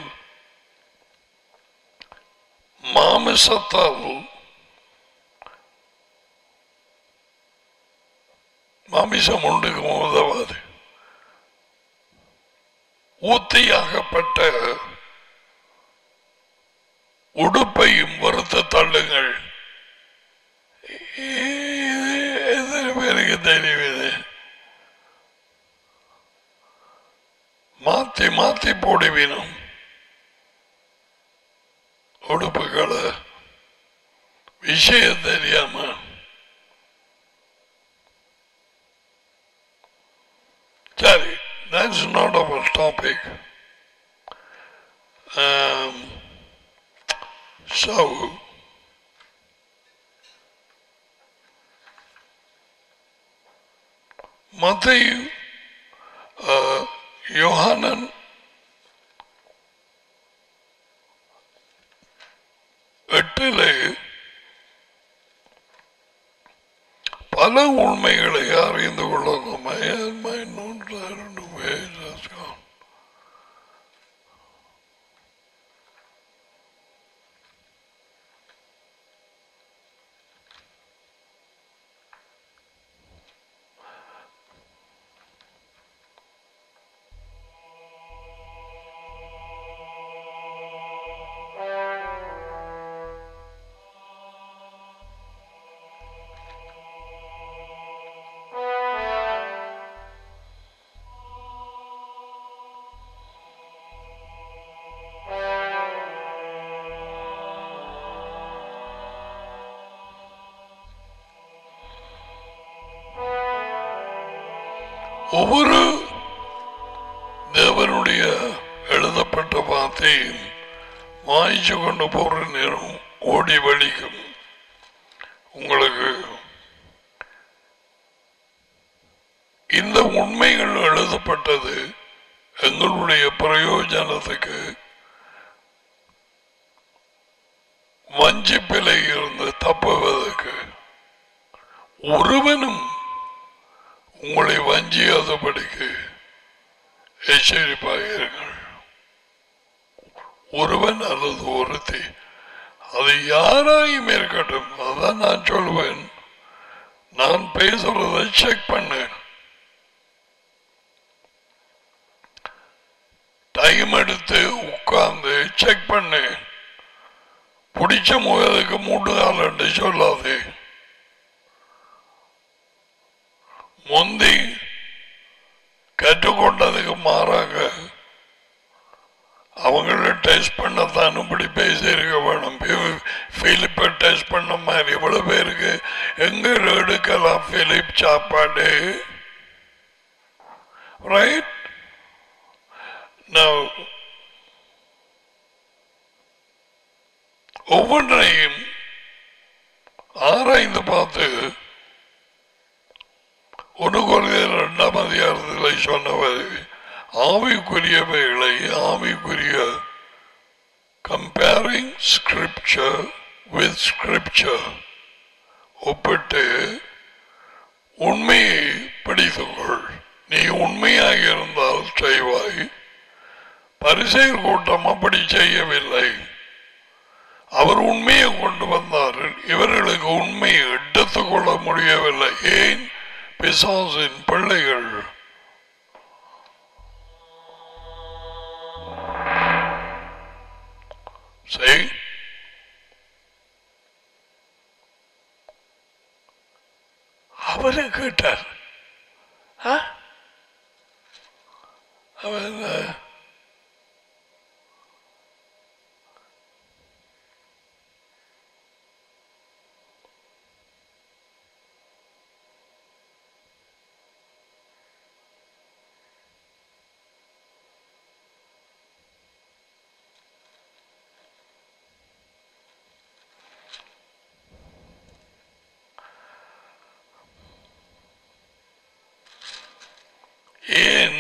மாமிசத்தால் மாமிசம் உண்டுக்கு உதவாது ஊத்தியாகப்பட்ட உடுப்பையும் வறுத்து தள்ளுங்கள் இது எத்தனை பேருக்கு தெரியுது மாத்தி மாத்தி போடுவீனும் உடுப்புகளை விஷயம் தெரியாம சரி that's not our topic um, so மத்தையும் யோகானன் எட்டிலே பல உண்மைகளை அறிந்து கொள்ளணும் ஒவ்வொரு தேவனுடைய எழுதப்பட்ட வார்த்தையும் வாய்ச்சு கொண்டு போற நேரம் ஓடி வலிக்கும் உங்களுக்கு இந்த உண்மைகள் எழுதப்பட்டது எங்களுடைய பிரயோஜனத்துக்கு வஞ்சிப்பிலை இருந்து தப்புவதற்கு ஒருவனும் உங்களை வஞ்சியாதபடிக்கு எச்சரிப்பாக இருங்கள் ஒருவன் அல்லது ஒருத்தி அது யாராயும் இருக்கட்டும் அதான் நான் சொல்லுவேன் நான் பேசுறதை செக் பண்ணு டைம் எடுத்து உட்கார்ந்து செக் பண்ணு பிடிச்ச முகத்துக்கு மூட்டு காலண்டு சொல்லாது முந்தி கற்றுக்கொண்டதுக்கு மாறாக அவங்கள டெஸ்ட் பண்ணத்தான் இப்படி பேசியிருக்க வேணும் பிலிப்பை டெஸ்ட் பண்ண மாதிரி இவ்வளவு பேருக்கு எங்க எடுக்கலாம் பிலிப் சாப்பாடு ரைட் நான் ஒவ்வொன்றையும் ஆராய்ந்து பார்த்து ஒரு குறைய இரண்டாம் அதிகாரத்தில் சொன்னவர் ஆவிக்குரியவைகளை ஆவிக்குரிய கம்பேரிங் ஸ்கிரிப்சர் வித் ஸ்கிரிப்சர் ஒப்பிட்டு உண்மையை படித்துக்கொள் நீ உண்மையாக இருந்தால் செய்வாய் பரிசெயர் கூட்டம் அப்படி செய்யவில்லை அவர் உண்மையை கொண்டு வந்தார்கள் இவர்களுக்கு உண்மையை எடுத்துக் கொள்ள முடியவில்லை ஏன் பிசாசின் பிள்ளைகள் சரி அவரை கேட்டார் ஆ? அவர் அஹ், ஏன்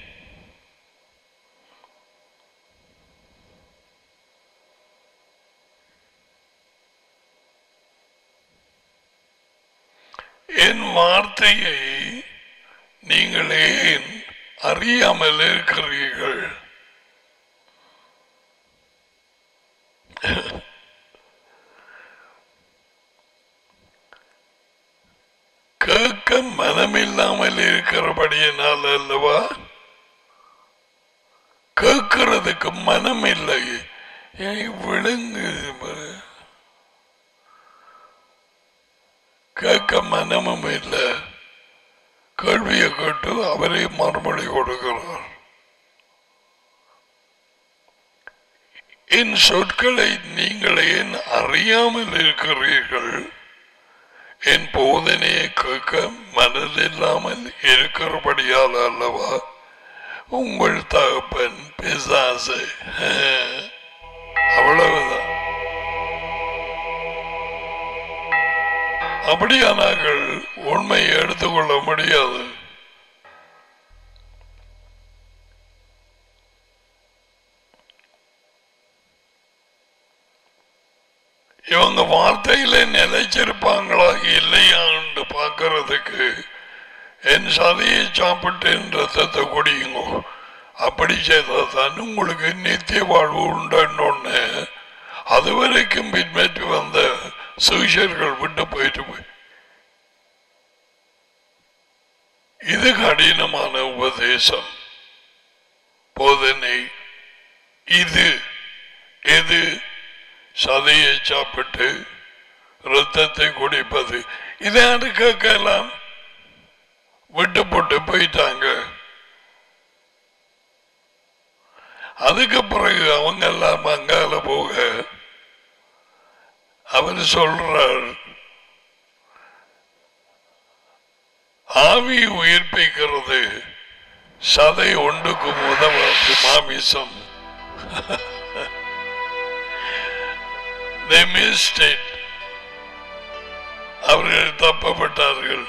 என் வார்த்தையை நீங்கள் ஏன் அறியாமல் இருக்கிறீர்கள் கேட்க மனமில்லாமல் இருக்கிறபடியினால் அல்லவா கேட்கிறதுக்கு மனம் இல்லை ஏன் விழுங்கு கேட்க மனமும் இல்லை கேள்வியை கேட்டு அவரே மறுமொழி கொடுக்கிறார் என் சொற்களை நீங்கள் ஏன் அறியாமல் இருக்கிறீர்கள் என் போதனையை கேட்க மனதில்லாமல் இருக்கிறபடியால் அல்லவா உங்கள் தகப்பன் பிசாசு அவ்வளவுதான் அப்படியானார்கள் உண்மையை எடுத்துக்கொள்ள முடியாது இவங்க வார்த்தையில நிலைச்சிருப்பாங்களா இல்லையா என்று பார்க்கறதுக்கு என் சதையை சாப்பிட்டு என் ரத்தத்தை குடியுங்கோ அப்படி செய்தாதான் உங்களுக்கு நித்திய வாழ்வு உண்டுன்னு அது வரைக்கும் பின்பற்றி வந்த சுவிசர்கள் விட்டு போயிட்டு போய் இது கடினமான உபதேசம் போதனை இது எது சதையை சாப்பிட்டு ரத்தத்தை குடிப்பது இதை யாரு கேட்கலாம் விட்டு போட்டு போயிட்டாங்க அதுக்கு பிறகு அவங்க எல்லாம் அங்கால போக அவர் சொல்றார் ஆவி உயிர்ப்பிக்கிறது சதை ஒன்றுக்கும் உதவாது மாமிசம் They missed it. அவர்கள் தப்பப்பட்டார்கள்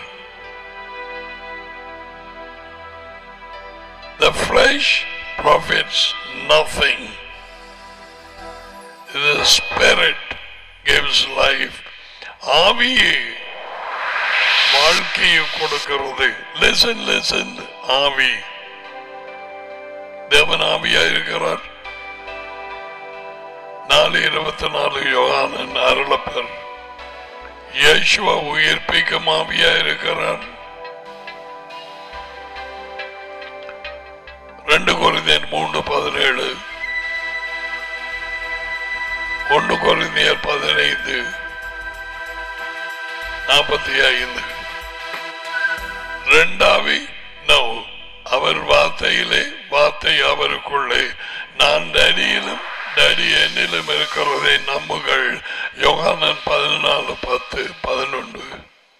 The flesh profits nothing. The spirit gives life. ஆவியே வாழ்க்கையை கொடுக்கிறது லிசன் லிசன் ஆவி தேவன் ஆவியா இருக்கிறார் பதினாலு இருபத்தி நாலு யோகானன் அருளப்பர் இயேசுவா உயிர்ப்பிக்கும் ஆவியா இருக்கிறார் ரெண்டு கொரிந்தியர் மூன்று பதினேழு ஒன்று கொரிந்தியர் பதினைந்து நாற்பத்தி ஐந்து ரெண்டாவி நோ அவர் வார்த்தையிலே வார்த்தை அவருக்குள்ளே நான் டடியிலும் டடி என்னிலும் இருக்கிறதை நம்புகள் யோகானன் பதினாலு பத்து பதினொன்று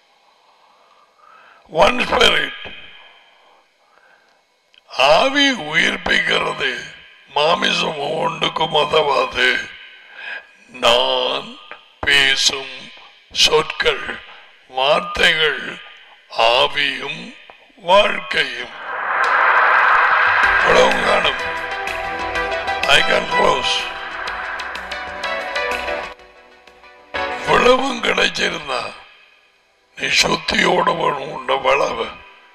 ஒன் ஸ்பிரிட் ஆவி உயிர்ப்பிக்கிறது மாமிசம் ஒன்றுக்கும் உதவாது நான் பேசும் சொற்கள் வார்த்தைகள் ஆவியும் வாழ்க்கையும் இவ்வளவும் காணும் ஐ கேன் க்ளோஸ் இவ்வளவும் கிடைச்சிருந்தா நீ சுத்தியோட வேணும் உண்ட வளவு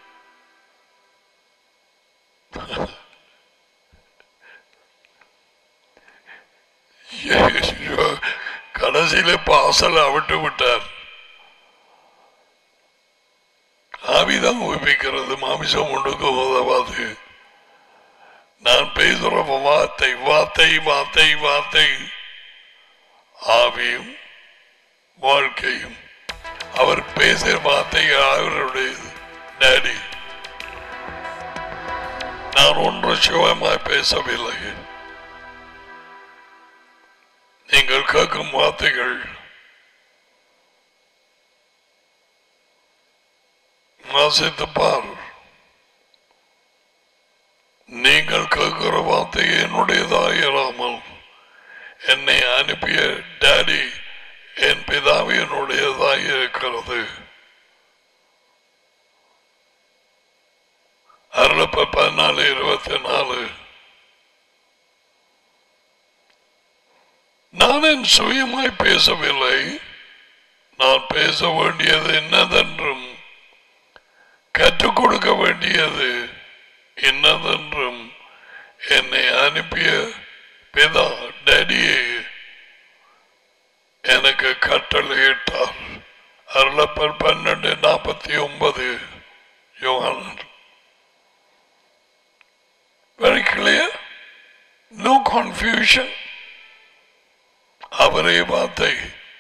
கடைசியில பாசல அவிட்டு விட்டார் ஆவிதான் உயிர்ப்பிக்கிறது மாமிசம் ஒன்றுக்கு உதவாது நான் பேசுற வார்த்தை வார்த்தை வார்த்தை வார்த்தை ஆவியும் வாழ்க்கையும் அவர் பேசுற வார்த்தை அவருடைய டேடி நான் ஒன்று சிவமாய் பேசவில்லை நீங்கள் கேட்கும் வார்த்தைகள் வாசித்து பார் நீங்கள் கேட்கிற வார்த்தை என்னுடையதாக இராமல் என்னை அனுப்பிய டாடி என் பிதாவியனுடையதாக இருக்கிறது அருளப்ப பதினாலு இருபத்தி நாலு நான் என் சுயமாய் பேசவில்லை நான் பேச வேண்டியது என்னதென்றும் கற்றுக் கொடுக்க வேண்டியது என்னதென்றும் என்னை அனுப்பிய பிதா டேடியே எனக்கு கட்டளையிட்டார் அருளப்பர் பன்னெண்டு நாற்பத்தி ஒன்பது யோகானன் வெரி கிளியர் நோ கன்ஃபியூஷன் அவரே வார்த்தை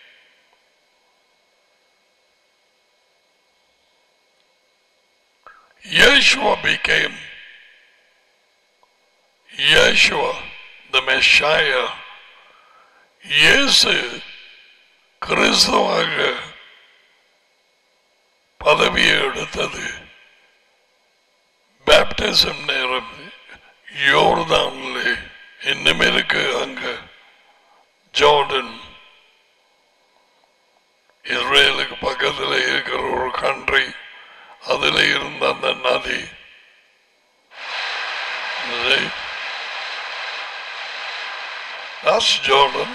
Yeshua became Yeshua, the Messiah. இயேசு கிறிஸ்துவாக பதவியை எடுத்தது பேப்டிசம் நேரம் யோர்தான்ல இன்னும் இருக்கு அங்க ஜோர்டன் இஸ்ரேலுக்கு பக்கத்தில் இருக்கிற ஒரு கண்ட்ரி அதுல இருந்த அந்த நதி நதி. That's Jordan.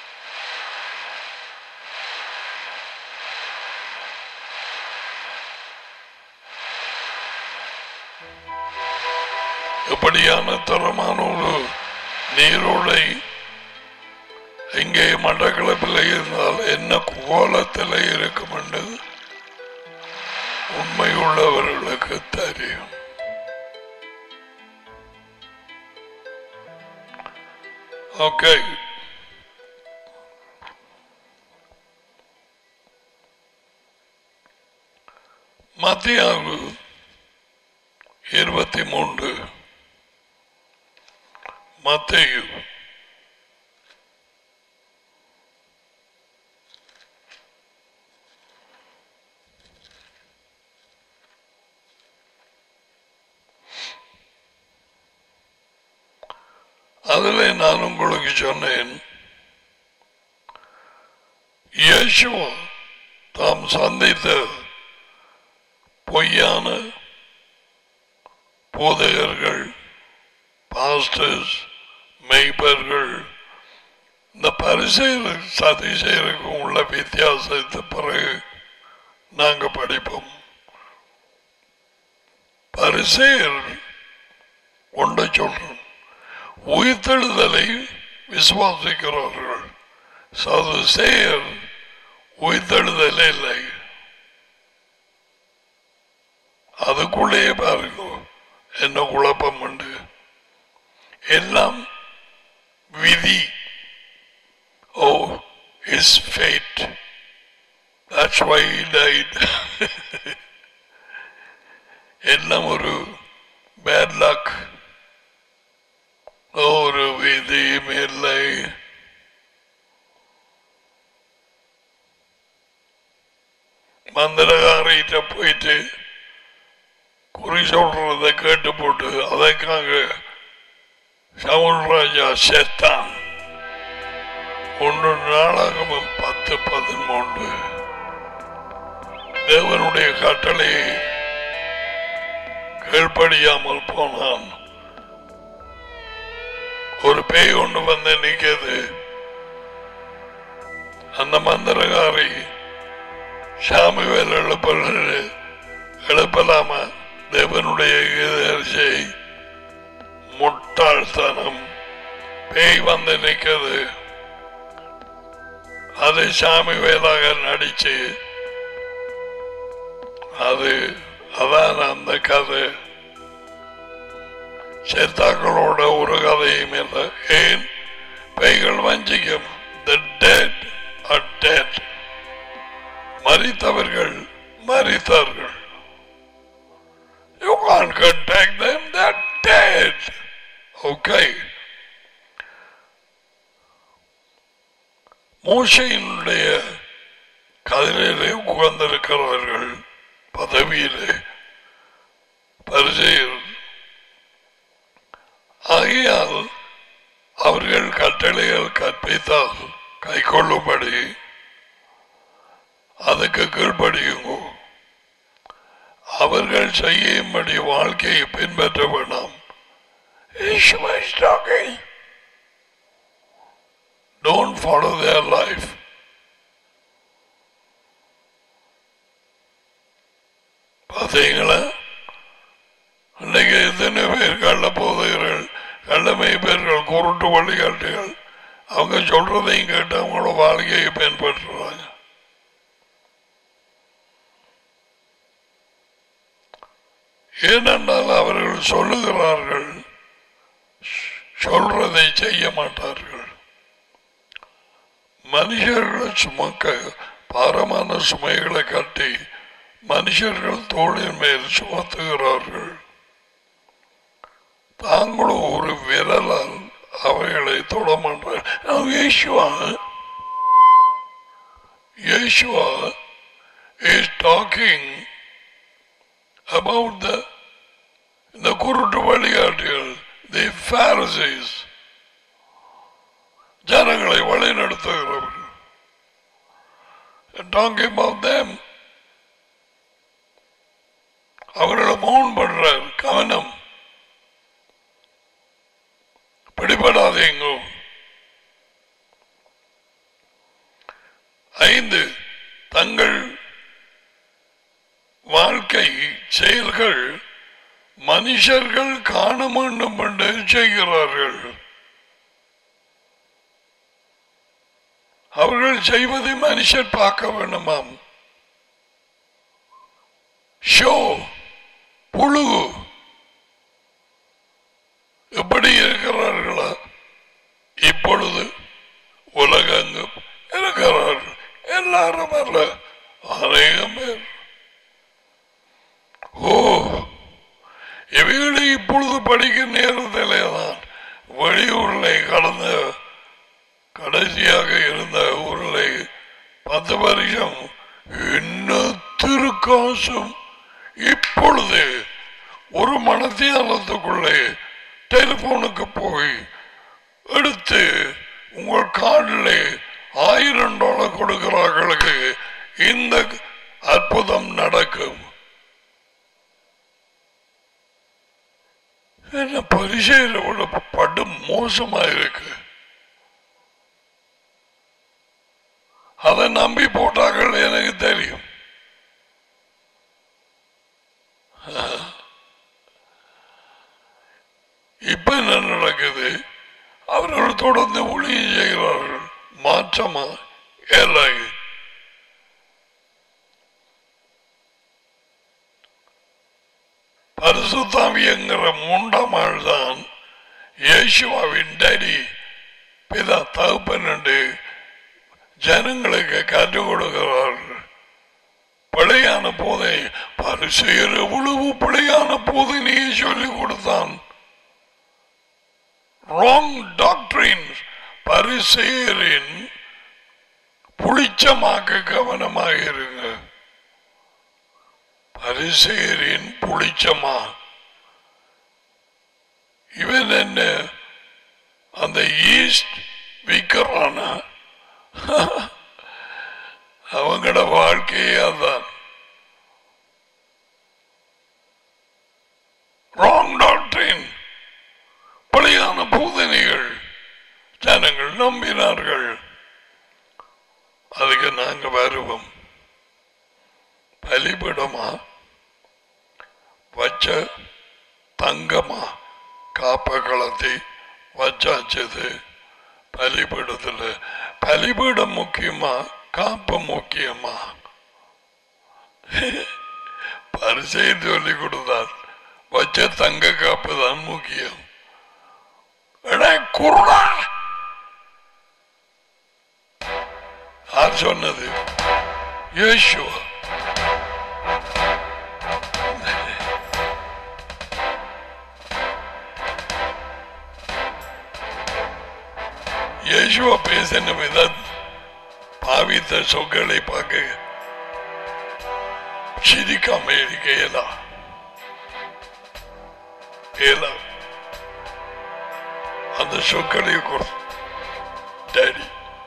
எப்படியான தரமான ஒரு நீரோடை இங்கே மட்டக்களப்பில் இருந்தால் என்ன கோலத்தில் இருக்கும் என்று உண்மை உள்ளவர்களுக்கு தெரியும் ஓகே மத்தியாகு இருபத்தி மூன்று மத்தேயு அதில் நான் உங்களுக்கு சொன்னேன் இயேசுவா தாம் சந்தித்த பொய்யான போதகர்கள் பாஸ்டர்ஸ் மெய்ப்பர்கள் இந்த பரிசெயல் சதிசெயலுக்கும் உள்ள வித்தியாசத்தை பிறகு நாங்க படிப்போம் பரிசெயல் ஒன்றை சொல்றோம் உயிர்த்தெழுதலை விசுவாசிக்கிறார்கள் சதுசேயர் உயிர்த்தெழுதல் இல்லை அதுக்குள்ளேயே பாருங்க என்ன குழப்பம் உண்டு எல்லாம் விதி oh is fate That's why he died. எல்லாம் ஒரு பேட் லக் ஒரு விதியும் இல்லை மந்திரகாரிட்ட போயிட்டு குறி சொல்றதை கேட்டு போட்டு அதற்காக சவுல் ராஜா செத்தான் ஒன்று நாளாகமும் பத்து பதிமூன்று தேவனுடைய கட்டளையை கீழ்ப்படியாமல் போனான் ஒரு பேய் ஒன்று வந்து நிற்கிறது அந்த மந்திரகாரி சாமுவேல் எழுப்ப எழுப்பலாம தேவனுடைய எதிர்ச்சை முட்டாள்தனம் பேய் வந்து நிற்கிறது அது சாமுவேலாக நடிச்சு அது அதான் அந்த கதை சேத்தாக்களோட ஒரு கதையும் இல்லை ஏன் பேய்கள் வஞ்சிக்கும் the dead are dead மறித்தவர்கள் மறித்தார்கள் you can't contact them they're dead okay மோசையினுடைய கதிரிலே உகந்திருக்கிறவர்கள் பதவியிலே பரிசெயர் ஆகையால் அவர்கள் கட்டளைகள் கற்பித்தால் கை கொள்ளும்படி அதுக்கு கீழ்ப்படியுங்க அவர்கள் செய்யும்படி வாழ்க்கையை பின்பற்ற வேண்டாம் Yeshua is talking. Don't follow their life. பார்த்தீங்களா இன்னைக்கு எத்தனை பேர் கள்ள போதைகள் கள்ளமை பேர்கள் குருட்டு வழிகாட்டுகள் அவங்க சொல்றதையும் கேட்டு அவங்களோட வாழ்க்கையை பின்பற்றுறாங்க ஏனென்றால் அவர்கள் சொல்லுகிறார்கள் சொல்றதை செய்ய மாட்டார்கள் மனுஷர்களை சுமக்க பாரமான சுமைகளை கட்டி மனுஷர்கள் தோளின் மேல் சுமத்துகிறார்கள் தாங்களும் ஒரு விரலால் அவைகளை தொட மாட்டார்கள் இயேசுவா இயேசுவா இஸ் டாக்கிங் about the இந்த குருட்டு வழிகாட்டிகள் தி Pharisees ஜனங்களை வழிநடத்துகிறவர்கள் talking about them அவர்களை மௌன் பண்றார் கவனம் பிடிபடாதீங்க ஐந்து தங்கள் வாழ்க்கை செயல்கள் மனுஷர்கள் காண வேண்டும் என்று செய்கிறார்கள் அவர்கள் செய்வதை மனுஷர் பார்க்க வேண்டுமாம் ஷோ புழு எப்படி இருக்கிறார்களா இப்பொழுது உலகெங்கும் இருக்கிறார்கள் எல்லாரும் அல்ல அநேகம் பேர் ஓ இவைகளை இப்பொழுது படிக்கும் நேரத்திலே தான் வெளியூரில் கடந்த கடைசியாக இருந்த ஊரில் பத்து வருஷம் என்ன திருக்காசும் இப்பொழுது ஒரு மனத்தியாலத்துக்குள்ளே டெலிபோனுக்கு போய் எடுத்து உங்கள் கார்டில் ஆயிரம் டாலர் கொடுக்கிறார்களுக்கு இந்த அற்புதம் நடக்கும் என்ன பரிசையில விட படும் மோசமா இருக்கு அதை நம்பி போட்டார்கள் எனக்கு தெரியும் இப்ப என்ன நடக்குது அவர்கள் தொடர்ந்து ஊழியம் செய்கிறார்கள் மா மாற்றமா இல்லை பரிசுத்தாவியங்கிற மூன்றாம் ஆள் தான் இயேசுவாவின் டேடி பிதா தகப்பன் என்று ஜனங்களுக்கு கற்றுக் கொடுக்கிறார்கள் பிழையான போதை பரிசெயர் எவ்வளவு பிழையான போதனையை சொல்லிக் கொடுத்தான் ராங் டாக்டரின் பரிசெயரின் புளிச்சமாக்க கவனமாக இருங்க பரிசெயரின் புளிச்சமா இவன் என்ன அந்த ஈஸ்ட் விற்கிறான அவங்களோட வாழ்க்கையே அதான் ராங் டாக்டரின் பழையான போதனைகள் ஜனங்கள் நம்பினார்கள் அதுக்கு நாங்க வருவோம் பலிபிடமா வச்ச தங்கமா காப்ப களத்தை வச்சாச்சது பலிபீடத்துல பலிபீடம் முக்கியமா காப்பு முக்கியமா பரிசையை சொல்லி கொடுத்தார் வச்ச தங்க காப்பு தான் முக்கியம் எடா, குருடா யார் சொன்னது யேசுவா யேசுவா பேசின விதம் பாவித்த சொற்களை பார்க்க சிரிக்காம இருக்க இயலா இயலா அந்த சொற்களை கொடு டேடி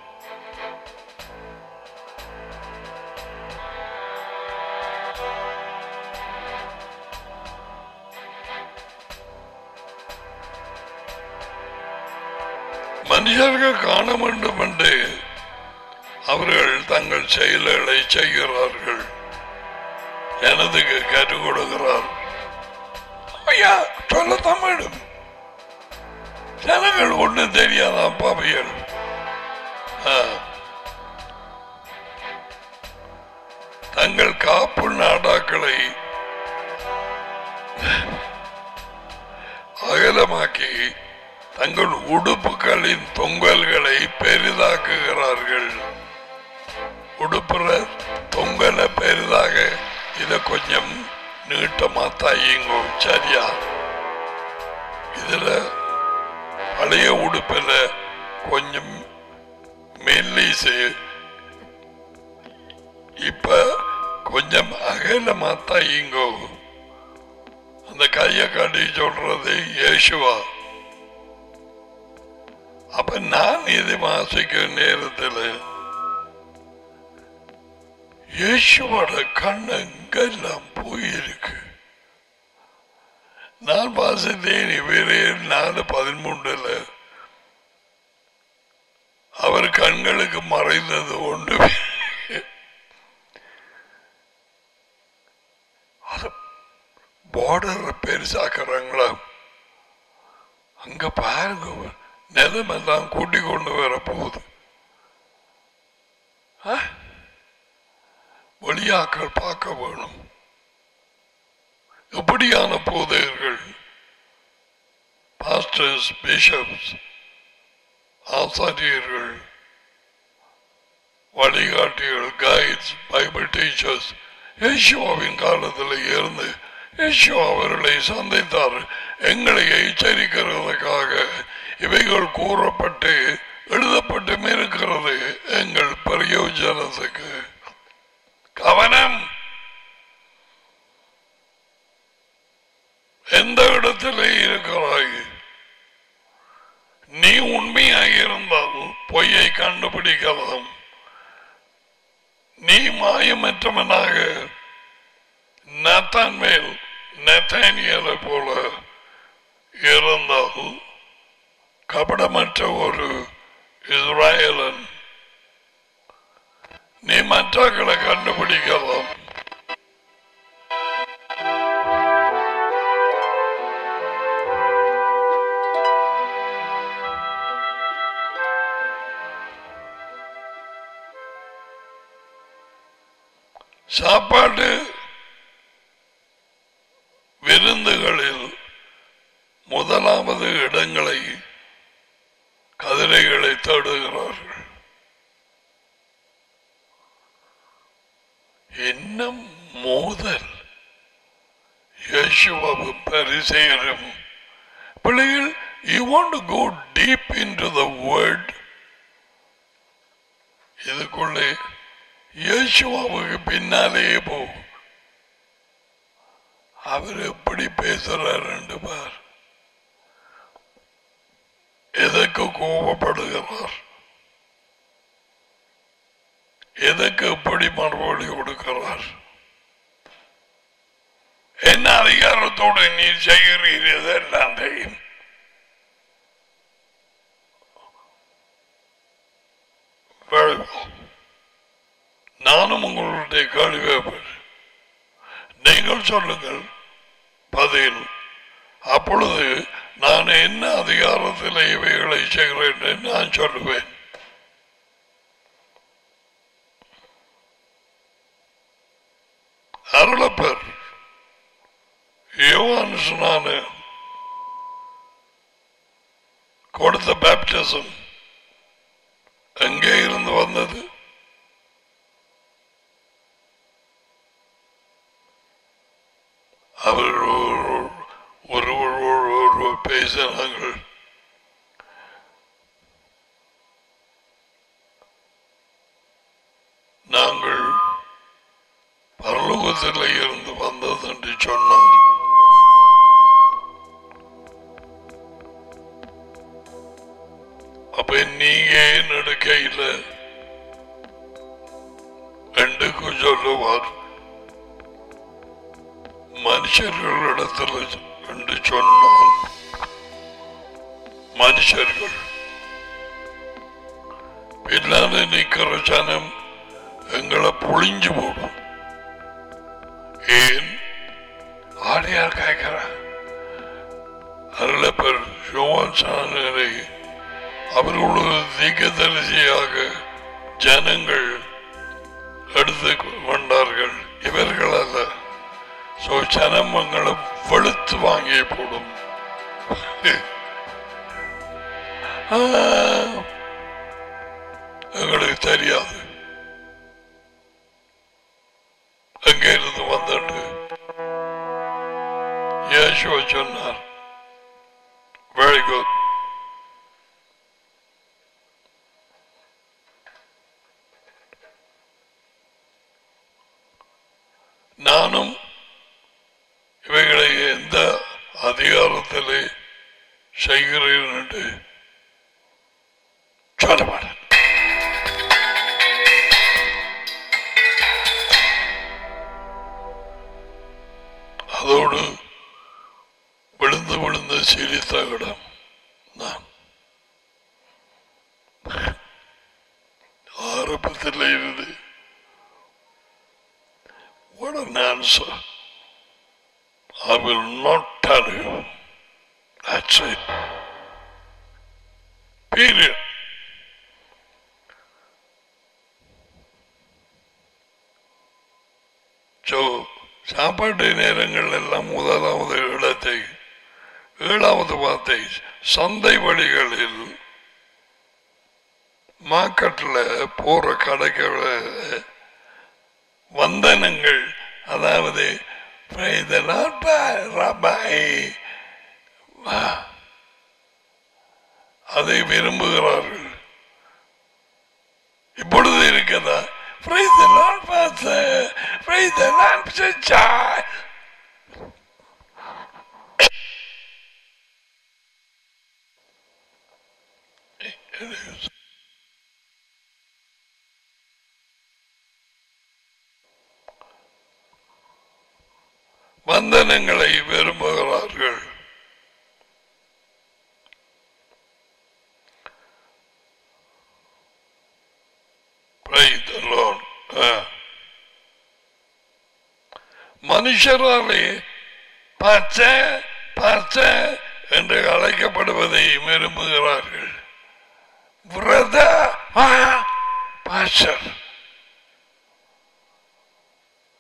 மனிதர்கள் காண வேண்டும் என்று அவர்கள் தங்கள் செயல்களை செய்கிறார்கள் எனதுக்கு கற்றுக் கொடுக்கிறார் ஐயா சொல்லத்தான் வேண்டும் ஜனங்கள் ஒண்ணும் தெரியாத அப்பாவியல் ஆ. தங்கள் காப்பு நாடாக்களை அகலமாக்கி தங்கள் உடுப்புகளின் தொங்கல்களை பெரிதாக்குகிறார்கள் உடுப்புற தொங்கலை பெரிதாக இத கொஞ்சம் நீட்டமா தையுங்கோ சரியா இதுல பழைய உடுப்புல கொஞ்சம் மெல்லிசு இப்ப கொஞ்சம் அகலமா தையுங்கோ அந்த கையை காட்டி சொல்றது இயேசுவா அப்ப நான் இது வாசிக்கும் நேரத்தில் இயேசுவோட கண்ணங்கெல்லாம் போயிருக்கு நான் வாசித்தேன் இவரே நாலு பதிமூன்றுல அவர் கண்களுக்கு மறைந்தது ஒன்று பார்டர் பெருசாக்குறாங்களா அங்க பாருங்க நிலமெல்லாம் கூட்டி கொண்டு வர போகுது ஆ? வெளியாக்கள் பார்க்க வேணும் எப்படியான போதையர்கள் பாஸ்டர்ஸ் பிஷப்ஸ் ஆசாரியர்கள் வழிகாட்டிகள் கைட்ஸ் பைபிள் டீச்சர்ஸ் யேசுவாவின் காலத்தில் இருந்து யேசு அவர்களை சந்தித்தார் எங்களை எச்சரிக்கிறதுக்காக இவைகள் கூறப்பட்டு எழுதப்பட்டும் இருக்கிறது எங்கள் பிரயோஜனத்துக்கு கவனம் எந்த இடத்திலே இருக்கிறாய் நீ உண்மையாக இருந்தால் பொய்யை கண்டுபிடிக்கலாம் நீ மாயமற்றவனாக நத்தான் மேல் நத்தானியலை போல இருந்தால் கபடமற்ற ஒரு இஸ்ராயலன் நீ மற்றவர்களை கண்டுபிடிக்கலாம் சாப்பாடு விருந்துகளில் முதலாவது இடங்களை கதிரைகளை தேடுகிறார்கள் என்ன மோதல் யேசுவும் பரிசெயரும் பிள்ளைகள் you want to go deep into the word இதுக்குள்ளே இயேசுவாவுக்கு பின்னாலேயே போ அவர் எப்படி பேசுறார் பார் எதற்கு கோபப்படுகிறார் எதற்கு எப்படி மறுபடி கொடுக்கிறார் என்ன அதிகாரத்தோடு நீ செய்கிறீர்கள் எல்லாம் தெரியும் Very well. நானும் உங்களுடைய கேள்வி நீங்கள் சொல்லுங்கள் பதில் அப்பொழுது நான் என்ன அதிகாரத்தில் இவைகளை செய்கிறேன் என்று நான் சொல்லுவேன் அருளப்பர் யோவான் சொன்னானு கொடுத்த பேப்டிசம் எங்கே இருந்து வந்தது அவர் ஒரு- ஒருவர் ஒரு- ஒருவர் பேசினார்கள் நாங்கள் பரலோகத்தில் இருந்து வந்தது என்று சொன்னார் அப்ப நீங்க ஏன் எடுக்கையில் ரெண்டுக்கு சொல்லுவார் மனுஷர்களிடத்தில் என்று சொன்னால் மனுஷர்கள் பின்னால நிக்கிற ஜனம் எங்களை புளிஞ்சு போடும் ஏன் ஆடியார் கேட்கிற அதில் பேர் யோவான் சாணரை அவர்களோடு தீக்கதரிசியாக ஜனங்கள் எடுத்து கொண்டார்கள் இவர்கள் அல்ல சோ ஜனமங்களை வெளுத்து வாங்கி போடும் ஆ, எங்களுக்கு தெரியாது எங்க இருந்து வந்துட்டு இயேசுவ சொன்னார் வெரி குட் நானும் இவைகளை எந்த அதிகாரத்திலே செய்கிறேன் என்று சொல்ல மாட்டேன் அதோடு விழுந்து விழுந்து சிரித்த இடம் நான் ஆரம்பத்தில் இருந்து What an answer. I will not tell you. That's it. Period. So, சாப்பாட்டு நேரங்கள் எல்லாம் முதலாவது இடத்தை ஏழாவது வார்த்தை சந்தை வழிகளில் மார்க்கெட்டில் போற கடைகளை வந்தனங்கள் அதாவது praise the Lord, Ba- Rabbi. ஆ. அதை விரும்புகிறார்கள் இப்பொழுது இருக்கதா praise the Lord, Pastor. praise the Lord, sister. It is. வந்தனங்களை விரும்புகிறார்கள் Praise the Lord. ஆ. மனுஷராலே பச்ச பச்ச என்று அழைக்கப்படுவதை விரும்புகிறார்கள் விரத பாஷர்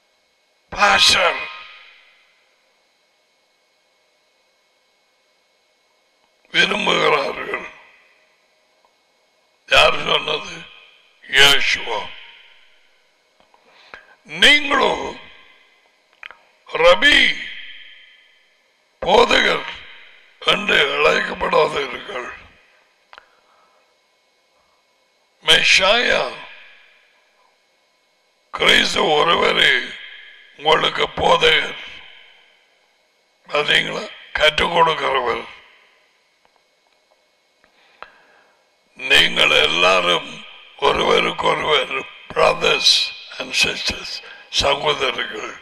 யார் சொன்னது யேசுவா நீங்களோ ரபி போதகர் என்று அழைக்கப்படாதீர்கள் மெஷாயா கிறிஸ்து ஒருவரே உங்களுக்கு போதகர் பார்த்தீங்களா கற்றுக் கொடுக்கிறவர் நீங்கள் எல்லாரும் ஒருவருக்கொருவர் பிரதர்ஸ் அண்ட் சிஸ்டர்ஸ் சகோதரர்கள்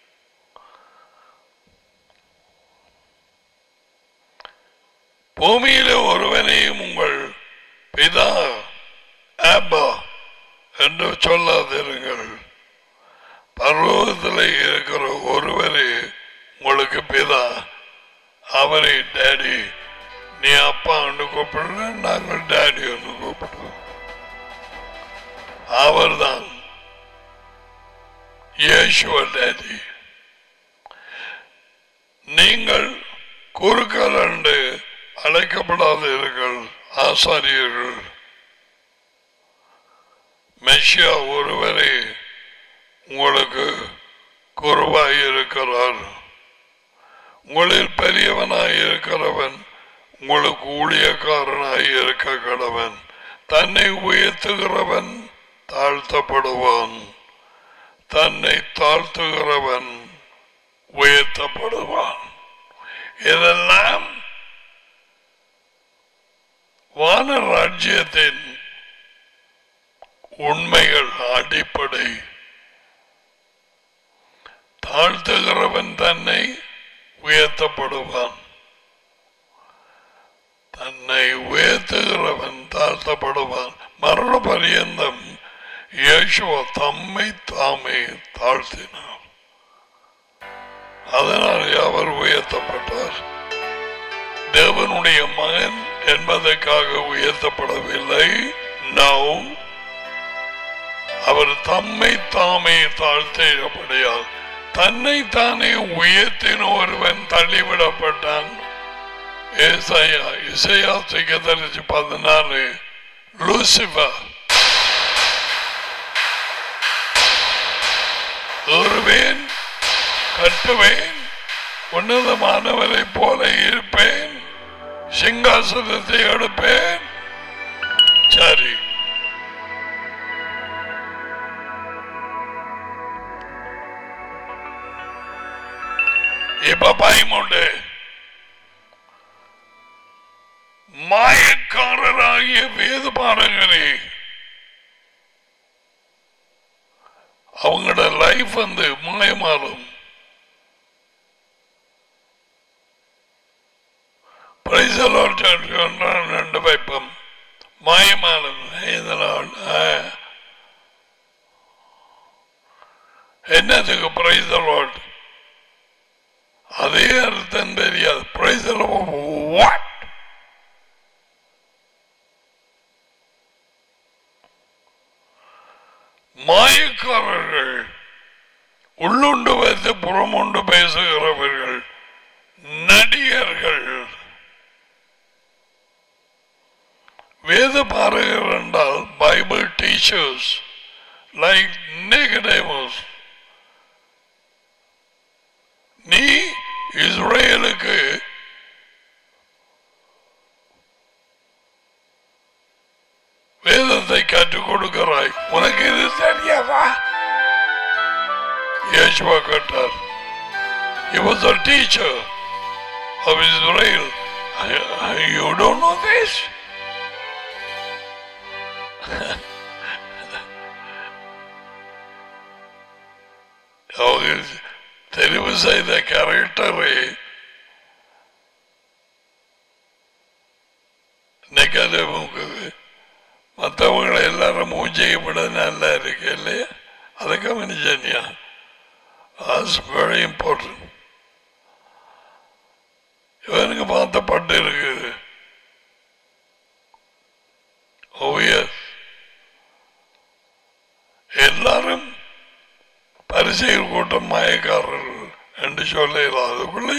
பூமியிலே ஒருவனையும் உங்கள் பிதா ஆபா என்று சொல்லாதிருங்கள் பர்வதத்தில் இருக்கிற ஒருவரே உங்களுக்கு பிதா அவரை டேடி நீ அப்பா ஒன்று கூப்பிடுற நாங்கள் டேடி ஒன்று கூப்பிடுறோம் அவர்தான் இயேசுவ டேடி நீங்கள் குறுக்கள் என்று அழைக்கப்படாதீர்கள் ஆசாரியர்கள் மெஷியா ஒருவரே உங்களுக்கு குருவாய் இருக்கிறார் உங்களில் பெரியவனாய் இருக்கிறவன் உங்களுக்கு ஊழியக்காரனாய் இருக்க கடவன் தன்னை உயர்த்துகிறவன் தாழ்த்தப்படுவான் தன்னை தாழ்த்துகிறவன் உயர்த்தப்படுவான் இதெல்லாம் வான ராஜ்யத்தின் உண்மைகள் அடிப்படை தாழ்த்துகிறவன் தன்னை உயர்த்தப்படுவான் தன்னை உயர்த்துகிறவன் தாழ்த்தப்படுவான் மரண பரியந்தம் இயேசுவ தம்மை தாமே தாழ்த்தினார் அதனால் அவர் உயர்த்தப்பட்டார் தேவனுடைய மகன் என்பதற்காக உயர்த்தப்படவில்லை நவ் அவர் தம்மை தாமே தாழ்த்தியபடியால் தன்னை தானே உயர்த்தின ஒருவன் தள்ளிவிடப்பட்டான் ஏசாயா இசையா திகதரிச்சு பதினாலு லூசிபர் ஏறுவேன் கட்டுவேன் உன்னதமானவரைப் போல இருப்பேன் சிங்காசனத்தை எடுப்பேன் சரி இப்ப பயமுண்டு மாயக்காரராகிய வேத பாடங்களே அவங்களோட லைஃப் வந்து மாயமாறும் ரெண்டு வைப்பம் மாயமானம் இதனால் என்னதுக்கு பிரைஸ் லாட் அதே அர்த்தம் தெரியாது பிரைஸ் வாட் மாயக்காரர்கள் உள்ளுண்டு வைத்து புறமுண்டு பேசுகிறவர்கள் நடிகர்கள் வேத பாரகர் என்றால் பைபிள் டீச்சர்ஸ் லைக் நெகடேமஸ் நீ இஸ்ரேலுக்கு வேதத்தை கற்றுக் கொடுக்கிறாய் உனக்கு இது தெரியாதா இயேசுவா கேட்டார் He was a teacher of Israel. You don't know this? அவங்க தெரிவு செய்த கேரக்டரை நிக்கதேமுக்கு மற்றவங்களை எல்லாரும் மூஞ்சையை விட நல்லா இருக்கு இல்லையா அதை கவனிச்சனியா that's very important இவனுக்கு பார்த்த பட்டு இருக்குது oh yes எல்லாரும் பரிசெயல் கூட்டம் மயக்காரர்கள் என்று சொல்லலாம் அதுக்குள்ளே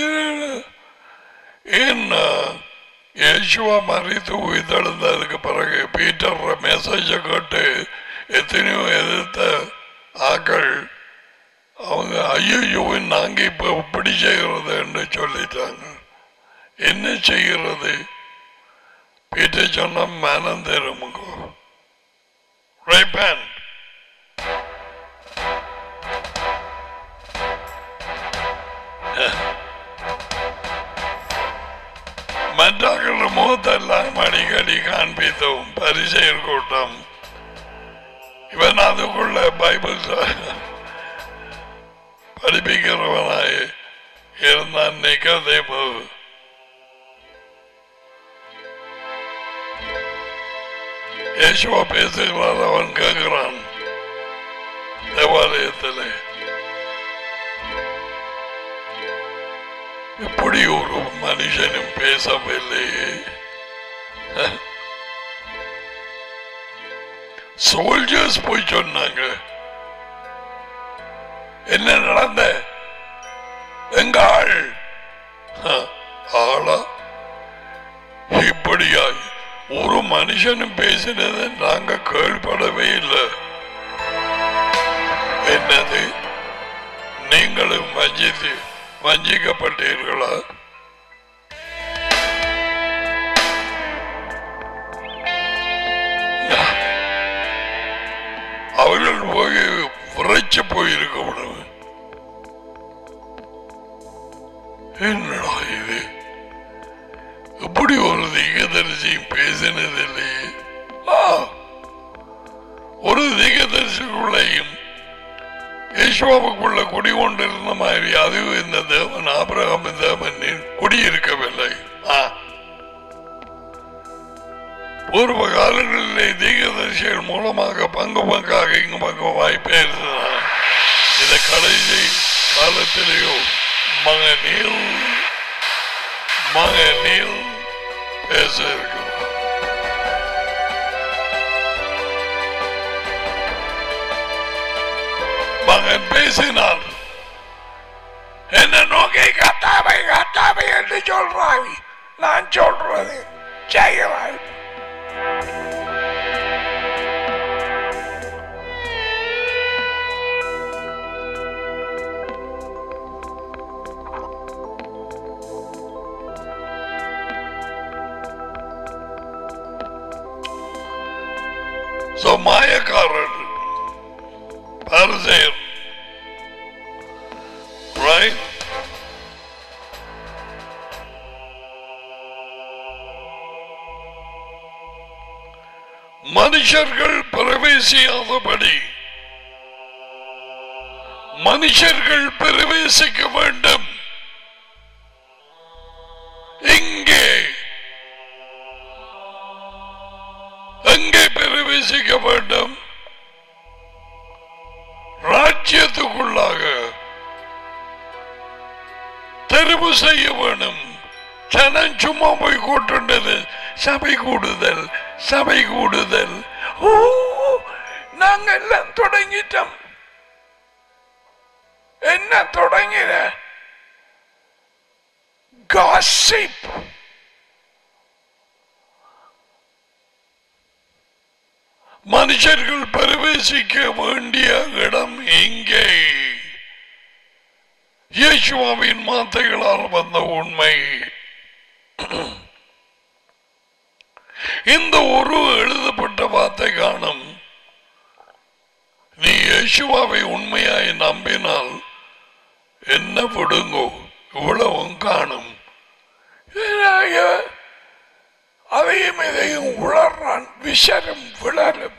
ஏன் இயேசுவா மறித்து உயிர்த்தெழுந்ததுக்கு பிறகு பீட்ட பீட்டர் மெசேஜை கேட்டு எத்தனையோ எதிர்த்த ஆக்கள் அவங்க ஐயோ நாங்க இப்ப இப்படி செய்கிறது என்று சொல்லிட்டாங்க என்ன செய்கிறது பீட்டர் சொன்ன மனம் திரும்புங்கோ Repent. மற்றவர்கள் முகத்தெல்லாம் அடிக்கடி காண்பித்தோம் பரிசெயல் கூட்டம் இவன் அதுக்குள்ள பைபிள் சொ- படிப்பிக்கிறவனாய் இருந்தான் நிக்கதேமு இயேசுவா பேசுகிறார் அவன் கேட்கிறான் தேவாலயத்திலே இப்படி ஒரு மனுஷனும் பேசவில்லையே சோல்ஜர்ஸ் போய் சொன்னாங்க என்ன நடந்த எங்க ஆள் ஹ, ஆளா இப்படியாய் ஒரு மனுஷனும் பேசினதை நாங்க கேள்விப்படவே இல்லை என்னது நீங்களும் வஞ்சித்து வஞ்சிக்கப்பட்டீர்களா அவர்கள் போய் விரைச்சு போயிருக்க முடியும் என்னடா இது இப்படி ஒரு திகதரிசி பேசினதில்லையே ஆ, ஒரு திகதரிசிக்குள்ளையும் யேசுவாவுக்குள்ள குடி கொண்டிருந்த மாதிரி அதுவும் இந்த தேவன் ஆபிரகாம் தேவன் குடியிருக்கவில்லை ஆ. பூர்வ காலங்களிலே தீகதரிசிகள் மூலமாக பங்கு பங்காக இங்கு பங்குமாய் பேசினார் இந்த கடைசி காலத்திலேயோ மகனில் மகனில் பேச இருக்கிறார் மகன் பேசினார் என்ன நோக்கி கத்தாவை கத்தாவை என்று சொல்றாய் நான் சொல்றது செய்கிறாய் So மாயக்காரர் பரிசெயர் right மனுஷர்கள் பிரவேசியாதபடி மனுஷர்கள் பிரவேசிக்க வேண்டும் இங்கே எங்கே பிரவேசிக்க வேண்டும் ராஜ்யத்துக்குள்ளாக தெரிவு செய்ய வேணும் ஜனம் சும்மா போய் கூட்டுண்டது சபை கூடுதல் சபை கூடுதல் ஓ நாங்க எல்லாம் தொடங்கிட்டோம் என்ன தொடங்கின gossip மனுஷர்கள் பிரவேசிக்க வேண்டிய இடம் எங்கே இயேசுவாவின் வார்த்தைகளால் வந்த உண்மை இந்த ஒரு எழுதப்பட்ட வார்த்தை காணும் நீ இயேசுவாவை உண்மையாய் நம்பினால் என்ன விடுங்கோ இவ்வளவும் காணும் ஏனாய அதையும் இதையும் உளர்றான் விஷரும் விளரும்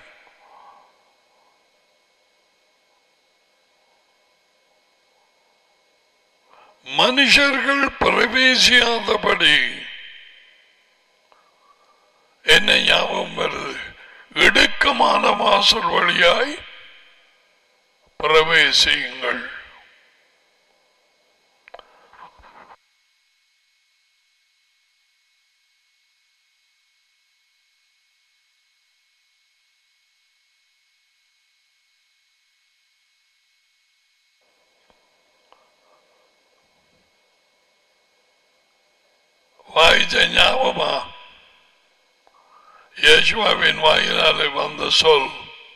மனுஷர்கள் பிரவேசியாதபடி என்ன ஞாபகம் வருது இடுக்கமான வாசல் வழியாய் பிரவேசியுங்கள் வாய்ச்ச ஞாபகமா இயேசுவாவின் வாயினாலே வந்த சொல்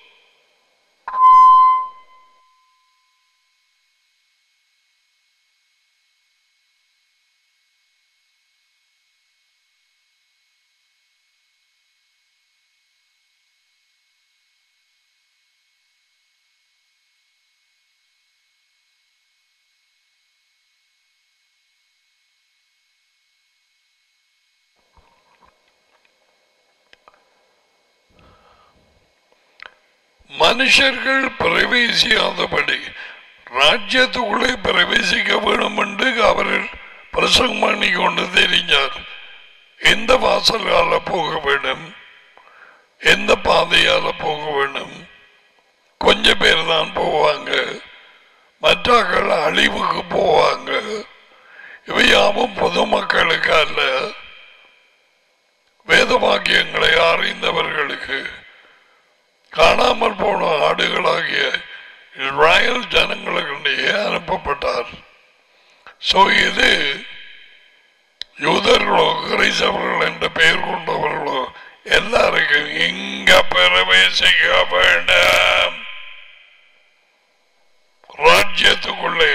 மனுஷர்கள் பிரவேசியாதபடி ராஜ்யத்துக்குள்ளே பிரவேசிக்க வேண்டும் என்று அவர் பிரசங்கம் பண்ணி கொண்டு தெரிஞ்சார் எந்த வாசலால போக வேண்டும் எந்த பாதையால போக வேண்டும் கொஞ்ச பேர் தான் போவாங்க மற்றவர்கள் அழிவுக்கு போவாங்க இவையாவும் பொதுமக்களுக்கு அல்ல வேத வாக்கியங்களை அறிந்தவர்களுக்கு காணாமல் போன ஆடுகளாகிய இஸ்ராயல் ஜனங்களுக்கிடையே அனுப்பப்பட்டார் சோ இது யூதர்களோ கிரைசவர்கள் என்ற பெயர் கொண்டவர்களோ எல்லாருக்கும் இங்க பிரவேசிக்க வேண்டாம் ராஜ்யத்துக்குள்ளே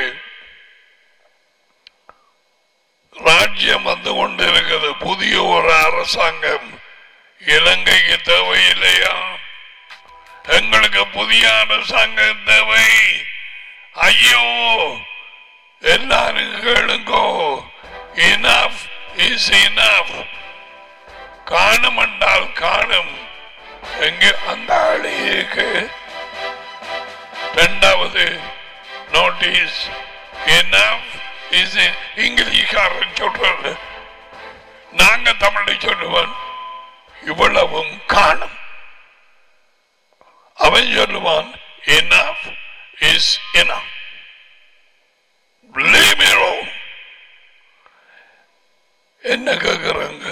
ராஜ்யம் வந்து கொண்டிருக்கிறது புதிய ஒரு அரசாங்கம் இலங்கைக்கு தேவையில்லையா எங்களுக்கு புதிய அரசாங்கம் தேவை ஐயோ எல்லாரும் கேளுங்கோ இனஃப் இஸ் இனஃப் காணும் என்றால் காணும் எங்க அந்த ஆளிக்கு இரண்டாவது நோட்டீஸ் இனஃப் இஸ் இங்கிலீஷ்காரன் சொல்றது நாங்க தமிழை சொல்லுவோம் இவ்வளவும் காணும் அவன் சொல்லுவான் enough is enough leave me alone என்ன கேக்குறாங்க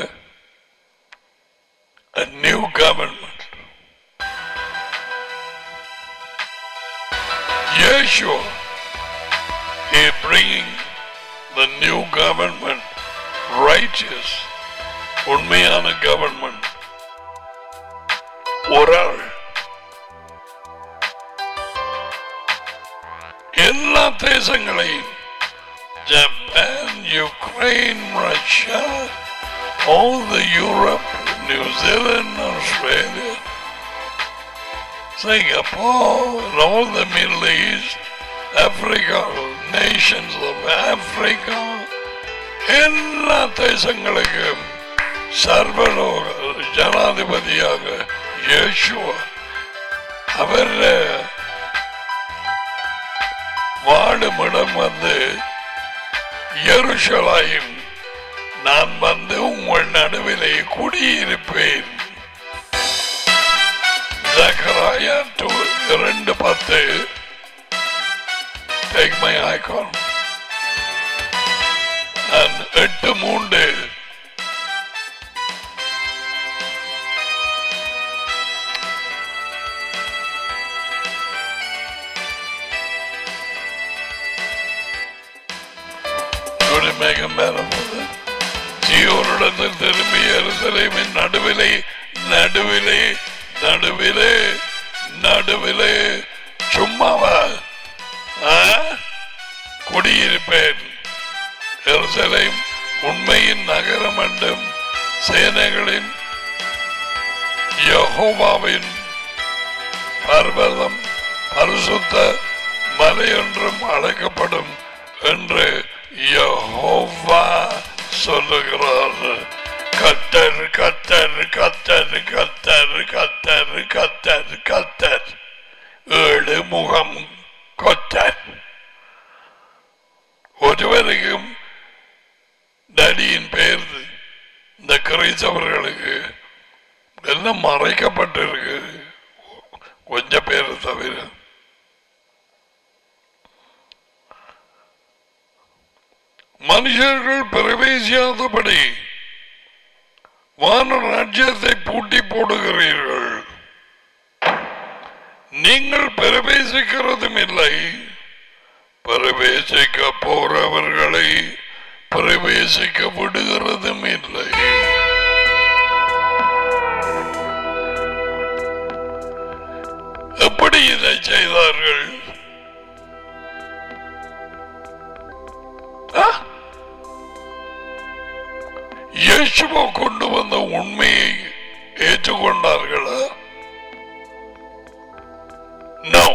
a new government Yeshua is bringing the new government righteous உண்மையான கவர்மெண்ட் ஒரு ஆள் எல்லா தேசங்களையும் Japan Ukraine Russia all the Europe, New Zealand, Australia, Singapore, and all the Middle East, Africa, nations of Africa, எல்லா தேசங்களுக்கும் சர்வலோக ஜனாதிபதியாக இயேசுவா அவர் வாழும் இடம் வந்து எருஷலாயும் நான் வந்து உங்கள் நடுவிலே குடியிருப்பேன் ஜக்கராயா two- இரண்டு பத்து டேக் மை ஐகான் எட்டு மூன்று மேகம் பெறும்போது ஜீவனிடத்தில் திரும்பி எருசலேமின் நடுவிலே நடுவிலே நடுவிலே நடுவிலே சும்மாவா ஆ? குடியிருப்பேன் எருசலேம் உண்மையின் நகரம் என்றும் சேனைகளின் யெகோவாவின் பர்வதம் பரிசுத்த மலை என்றும் அழைக்கப்படும் என்று யெகோவா சொல்லுகிறார் கத்தர் கத்தர் கத்தர் கத்தர் கத்தர் கத்தர் கத்தர் ஏழு முகம் கொத்தர் ஒருவருக்கும் டடியின் பெயர் இந்த கிரைச்சவர்களுக்கு எல்லாம் மறைக்கப்பட்டிருக்கு கொஞ்சம் பேர் தவிர மனுஷர்கள் பிரவேசியாதபடி வான ராஜ்யத்தை பூட்டி போடுகிறீர்கள் நீங்கள் பிரவேசிக்கிறதும் இல்லை பிரவேசிக்க போறவர்களை பிரவேசிக்க விடுகிறதும் இல்லை எப்படி இதை செய்தார்கள் ஆ? இயேசுவா கொண்டு வந்த உண்மையை ஏற்றுக்கொண்டார்களா நோ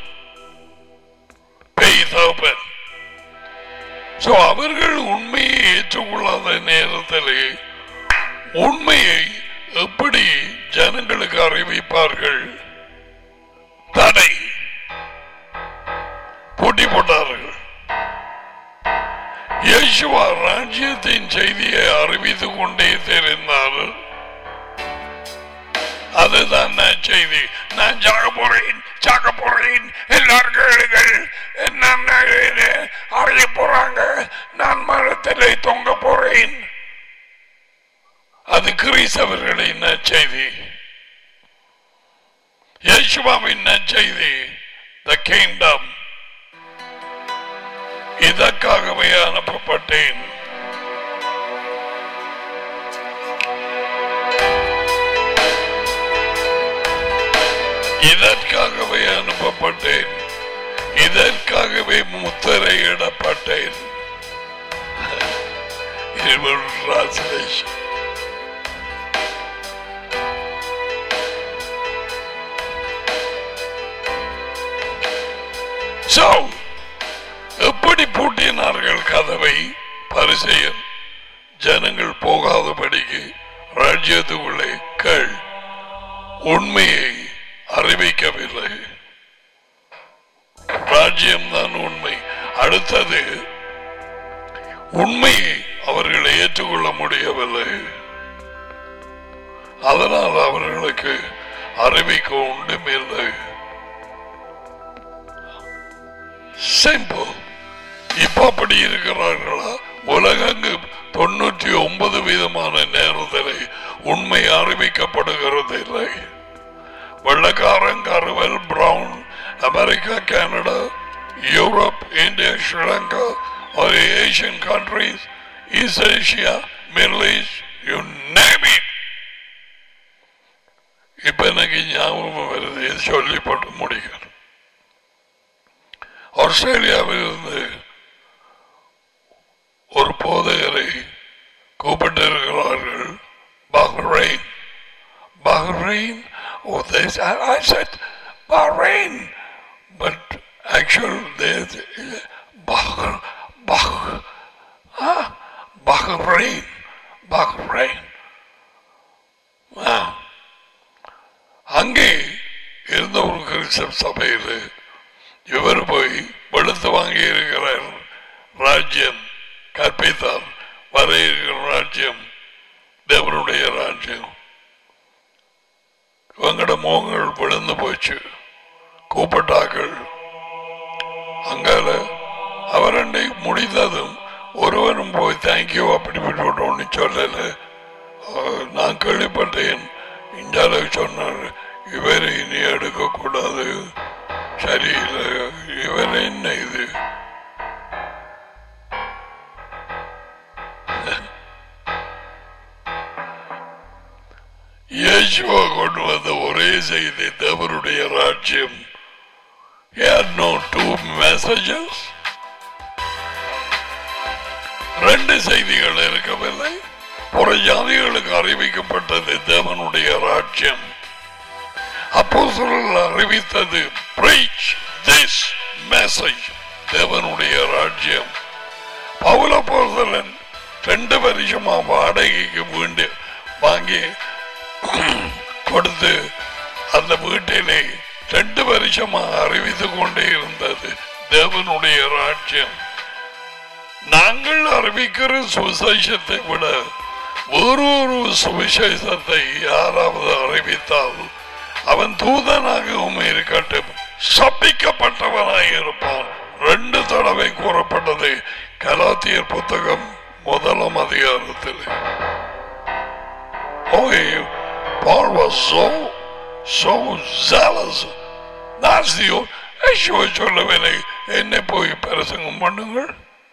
பெய்தவன் So, அவர்கள் உண்மையை ஏற்றுக்கொள்ளாத நேரத்திலே உண்மையை எப்படி ஜனங்களுக்கு அறிவிப்பார்கள் தடை போட்டி போட்டார்கள் இயேசுவா ராஜ்யத்தின் செய்தியை அறிவித்துக் கொண்டே தெரிந்தார் அதுதான் நான் செய்தி நான் சாக போறேன் சாக போறேன் எல்லாரும் கேளுங்கள் என்ன அறிய போறாங்க நான் மரத்திலே தொங்க போறேன் அது கிறிஸ்தவர்களின் நற்செய்தி யேசுவாவின் நற்செய்தி த கிங்டம் இதற்காகவே அனுப்பப்பட்டேன் இதற்காகவே அனுப்பப்பட்டேன் இதற்காகவே முத்திரையிடப்பட்டேன் Hebrew translation. So, எப்படி பூட்டினார்கள் கதவை பரிசெயர் ஜனங்கள் போகாதபடிக்கு ராஜ்யத்துக்குள்ளே கள் உண்மையை அறிவிக்கவில்லை ராஜ்யம்தான் உண்மை அடுத்தது உண்மையை அவர்கள் ஏற்றுக்கொள்ள முடியவில்லை அதனால் அவர்களுக்கு அறிவிக்க ஒன்றுமில்லை சிம்பிள் இப்ப அப்படி இருக்கிறார்களா உலகங்கு தொண்ணூற்றி ஒன்பது விதமான நேரத்தில் உண்மை அறிவிக்கப்படுகிறது இல்லை வெள்ளக்காரன் கருவல் brown America Canada Europe India Sri Lanka or Asian countries, East Asia, Middle East, you name it. இப்ப எனக்கு ஞாபகம் வருது இது சொல்லி போட்டு முடிக்கிறேன் ஆஸ்திரேலியாவில் இருந்து ஒரு போதகரை கூப்பிட்டு இருக்கிறார்கள் Bahrain Bahrain Oh, they said, I said Bahrain, but actually they Bah, Bah, ah, Bahrain, Bahrain. Ah. அங்கே இருந்த ஒரு கிறிஸ்தவ சபையில் இவர் போய் வெளுத்து வாங்கி இருக்கிறார் ராஜ்யம் கற்பித்தார் வர இருக்கிற ராஜ்யம் தேவனுடைய ராஜ்யம் இவங்கட மோகங்கள் விழுந்து போச்சு கூப்பிட்டாக்கள் அங்கால அவரண்டை முடிந்ததும் ஒருவரும் போய் தேங்க்யூ அப்படி விட்டோன்னு சொல்லல அஹ், நான் கேள்விப்பட்டேன் இந்தியால சொன்னார் இவரை இனி எடுக்க கூடாது சரியில்லை இவர் என்ன இது இயேசுவா கொண்டு வந்த ஒரே செய்தி தேவருடைய ராஜ்யம் He had no two messages. ரெண்டு செய்திகள் இருக்கவில்லை புற ஜாதிகளுக்கு அறிவிக்கப்பட்டது தேவனுடைய ராஜ்யம் அப்போ அறிவித்தது preach this message தேவனுடைய ராஜ்யம் பவுல போசலன் ரெண்டு வருஷமா வாடகைக்கு வீண்டு வாங்கி கொடுத்து அந்த வீட்டிலே ரெண்டு வருஷமா அறிவித்துக் கொண்டே இருந்தது தேவனுடைய ராஜ்யம் நாங்கள் அறிவிக்கிற சுவிசேஷத்தை விட வேறொரு சுவிசேஷத்தை யாராவது அறிவித்தால் அவன் தூதனாகவும் இருக்கட்டும் சபிக்கப்பட்டவனாக இருப்பான் ரெண்டு தடவை கூறப்பட்டது கலாத்தியர் புத்தகம் முதலாம் அதிகாரத்தில் Oh, he- Paul was so, so zealous. That's the old. யேசுவை சொல்லவில்லை என்னை போய் பிரசங்கம் பண்ணுங்கள்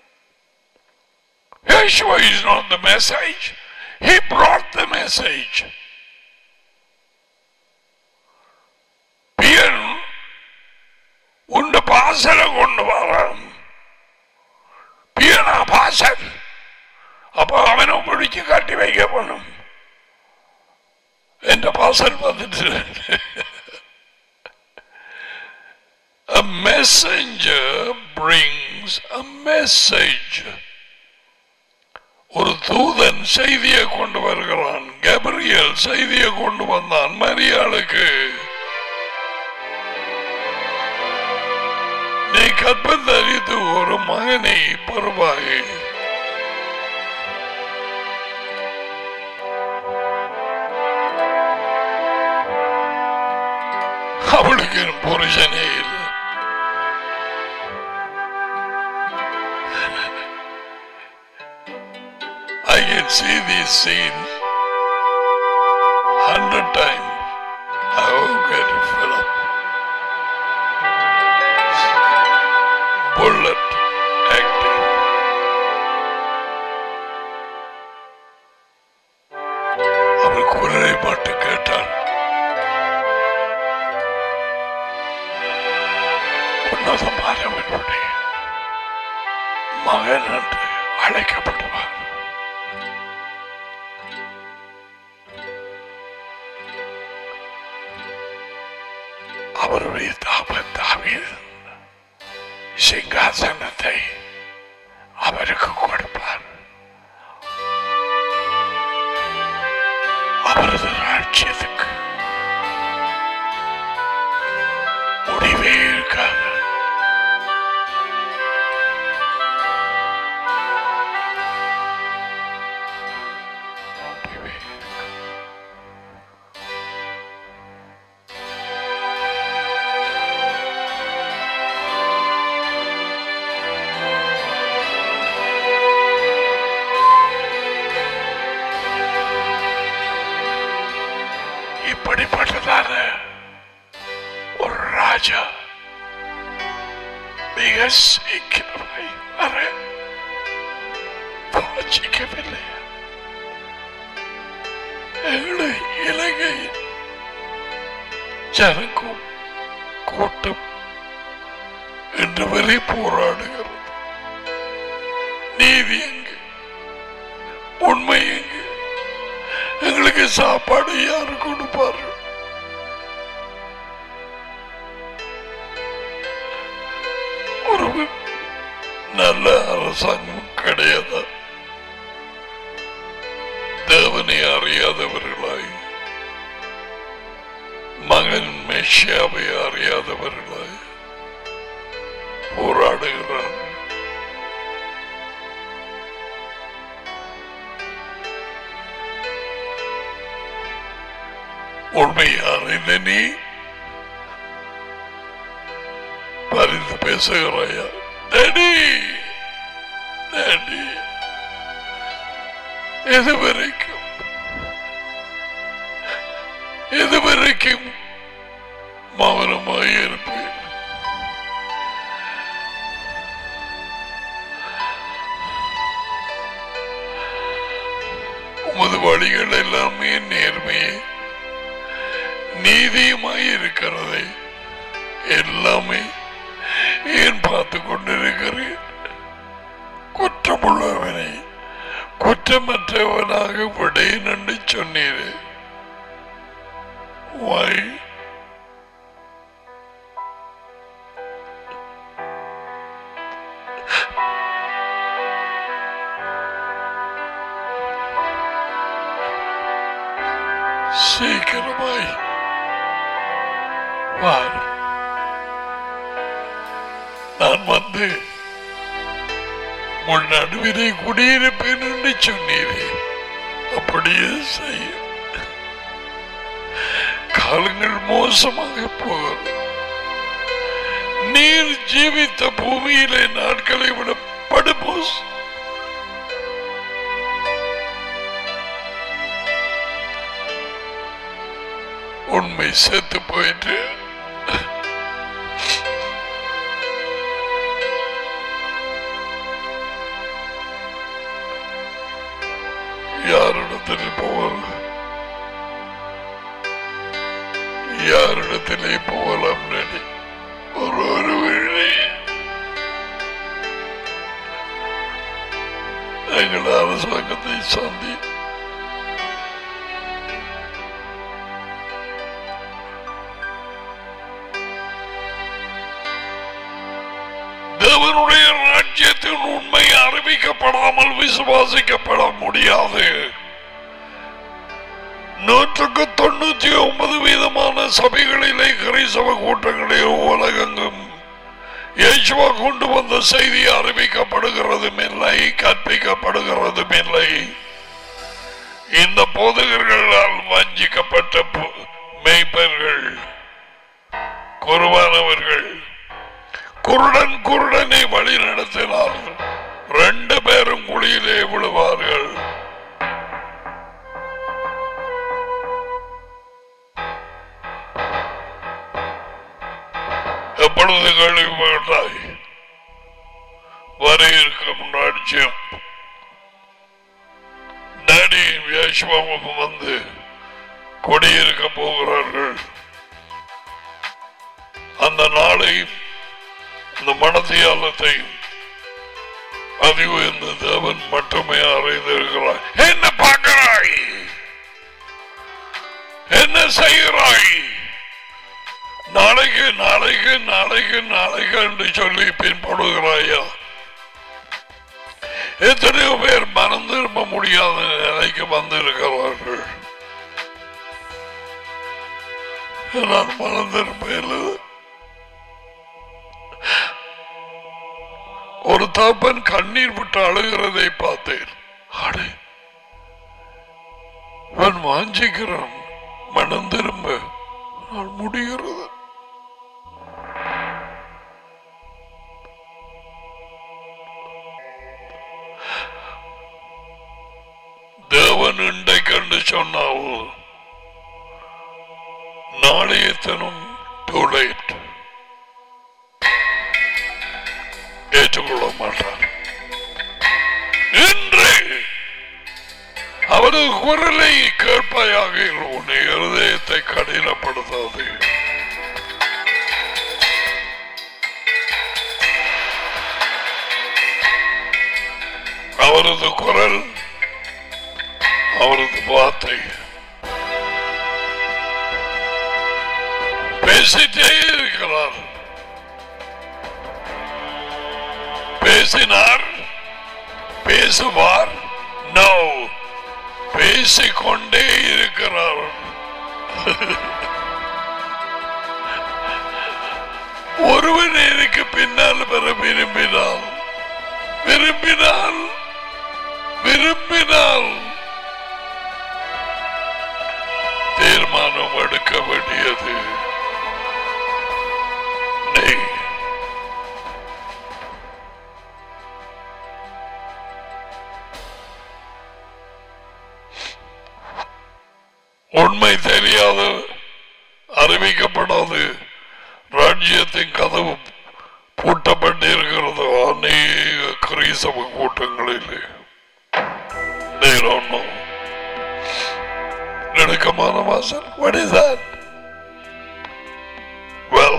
Yeshua is not the message. He brought the message. பியன் உண்ட பாசலை கொண்டு வரான் பியனா பாசல் அப்ப அவனை பிடிச்சு கட்டி வைக்க பண்ணும் என்ற பாசல் வந்துட்டு A messenger brings a message. ஒரு தூதன் செய்தியை கொண்டு வருகிறான் கபரியல் செய்தியை கொண்டு வந்தான் மரியாளுக்கு நீ கற்பந்தறிந்து ஒரு மகனை பெறுவாய் அவளுக்கு புருஷனே இல்லை I can see these scenes hundred times. I won't get to fill up. Bullet acting. அவள் குரலை மட்டும் கேட்டாள் உன்னதமானவனுடைய மகன் என்று அழைக்கப்படுவார் அவருடைய தாபத்தாவில் சிங்காசனத்தை அவருக்கு கொடுப்பார் அவரது ராட்சியத்துக்கு முடிவே இருக்காது முடிவே இருக்காது. இப்படிப்பட்டதான ஒரு ராஜா மிக சீக்கிரமாய் வர வாசிக்கவில்லை எங்களை இலங்கை ஜனக்கும் கூட்டம் இன்று வரை போராடுகிறது நீதி எங்கு உண்மை எங்கு எங்களுக்கு சாப்பாடு யாரு கொடுப்பாரு ஒரு நல்ல அரசாங்கம் கிடையாது தேவனை அறியாதவர்களாய் மகன் மெஷியாவை அறியாதவர்களாய் போராடுகிறார்கள் உண்மையான இந்த நீ பரிந்து பேசுகிறாயா டேடி டேடி எது வரைக்கும் எது வரைக்கும் மௌனமாய் இருப்பேன் உமது வழிகள் எல்லாமே நேர்மையே நீதியுமாய் இருக்கிறது எல்லாமே ஏன் பார்த்து கொண்டிருக்கிறேன் குற்றமுள்ளவனை குற்றமற்றவனாக விடேன் என்று சொன்னீரே Why? சீக்கிரமாய் வார் நான் வந்து உன் நடுவினை குடியிருப்பேன் என்று சொன்னீரே அப்படியே செய்ய காலங்கள் மோசமாக போகிறது நீர் ஜீவித்த பூமியிலே நாட்களை விட படுமோஸ் உண்மை செத்து போயிட்டு யாரிடத்தில் போவது யாரிடத்திலே போகலாம் நடி ஒரு ஒரு வேளை எங்கள் அரசாங்கத்தை சந்தி தேவனுடைய ராஜ்யத்தின் உண்மை அறிவிக்கப்படாமல் விசுவாசிக்கப்பட முடியாது நூற்றுக்கு தொண்ணூத்தி ஒன்பது வீதமான சபைகளிலே கிறிஸ்தவ கூட்டங்களில் உலகெங்கும் இயேசுவா கொண்டு வந்த செய்தி அறிவிக்கப்படுகிறதும் இல்லை கற்பிக்கப்படுகிறதும் இல்லை இந்த போதகர்களால் வஞ்சிக்கப்பட்ட பு- மேய்ப்பர்கள் குருவானவர்கள் குருடன் குருடனை வழி நடத்தினார் ரெண்டு பேரும் குழியிலே விழுவார்கள் எப்பொழுது கேள்விப்பட்டாய் வர இருக்கும் ராஜ்யம் டாடி யேசுவாவுக்கு வந்து கொடியிருக்க போகிறார்கள் அந்த நாளை இந்த மனதியாலத்தை அதிவு இந்த தேவன் மட்டுமே அறிந்திருக்கிறார் என்ன பார்க்கிறாய் என்ன செய்கிறாய் நாளைக்கு நாளைக்கு நாளைக்கு நாளைக்கு என்று சொல்லி பின்படுகிறாயா எத்தனையோ பேர் மனம் திரும்ப முடியாத நிலைக்கு வந்திருக்கிறார்கள் நான் மனம் திரும்ப இல்லை. ஒரு தாப்பன் கண்ணீர் விட்டு அழுகிறதை பார்த்தேன் அடே அவன் வாஞ்சிக்கிறான் மனம் திரும்ப நான் முடிகிறது தேவன் இண்டை கண்டு சொன்னாவோ நாளையத்தனும் டூ லேட் ஏற்றுக்கொள்ள மாட்டார் இன்று அவரது குரலை கேட்பாயாக உன் இருதயத்தை கடினப்படுத்தாது அவரது குரல் அவரது வார்த்தை பேசிட்டே இருக்கிறார் பேசினார் பேசுவார் நோ பேசிக்கொண்டே இருக்கிறார் ஒருவன் எனக்கு பின்னால் வர விரும்பினால் விரும்பினால் விரும்பினால் தீர்மானம் எடுக்க வேண்டியது நீ உண்மை தெரியாது அறிவிக்கப்படாது ராஜ்யத்தின் கதவு பூட்டப்பட்டிருக்கிறது அநேக கிறிஸ்தவ கூட்டங்களிலே They don't know. நெருக்கமான வாசல் What is that? Well,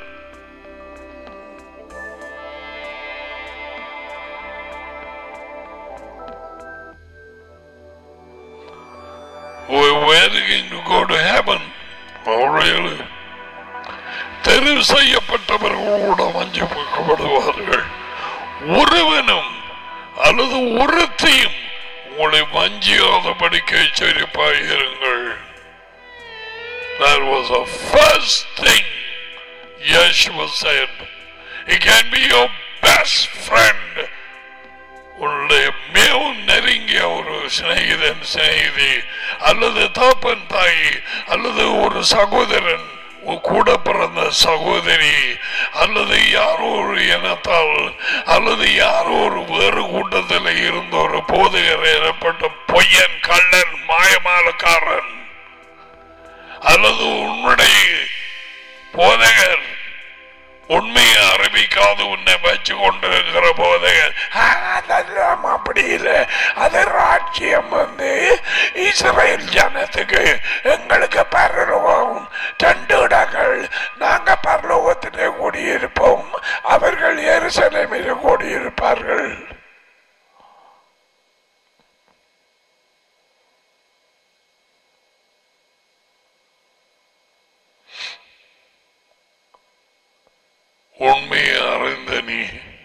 we're waiting to go to heaven. Oh, really? தெரிவு செய்யப்பட்டவர்களோட வஞ்சிக்கப்படுவார்கள் ஒருவனும் அல்லது ஒருத்தையும் உங்களை வஞ்சியாதபடிக்கு எச்சரிப்பாயிருங்கள் That was the first thing Yeshua said. He can be your best friend. உன்னுடைய மிகவும் நெருங்கிய ஒரு சிநேகிதன் சிநேகிதி அல்லது தாப்பன் தாய் அல்லது ஒரு சகோதரன் உன் கூட பிறந்த சகோதரி அல்லது யாரோ ஒரு இனத்தால் அல்லது யாரோ ஒரு வேறு கூட்டத்தில் இருந்த ஒரு போதகர் எனப்பட்ட பொய்யன் கள்ளன் மாயமாலக்காரன் அல்லது உன்னுடைய போதகர் உண்மையை அறிவிக்காது உன்னை வச்சு கொண்டிருக்கிற போது "ஆ, அதெல்லாம் அப்படி இல்லை அது ராஜ்யம் வந்து இஸ்ரேல் ஜனத்துக்கு எங்களுக்கு பரலோகம் ரெண்டு இடங்கள் நாங்க பரலோகத்திலே கூடியிருப்போம் அவர்கள் எருசலேமில் கூடியிருப்பார்கள் உண்மையை அறிந்த நீ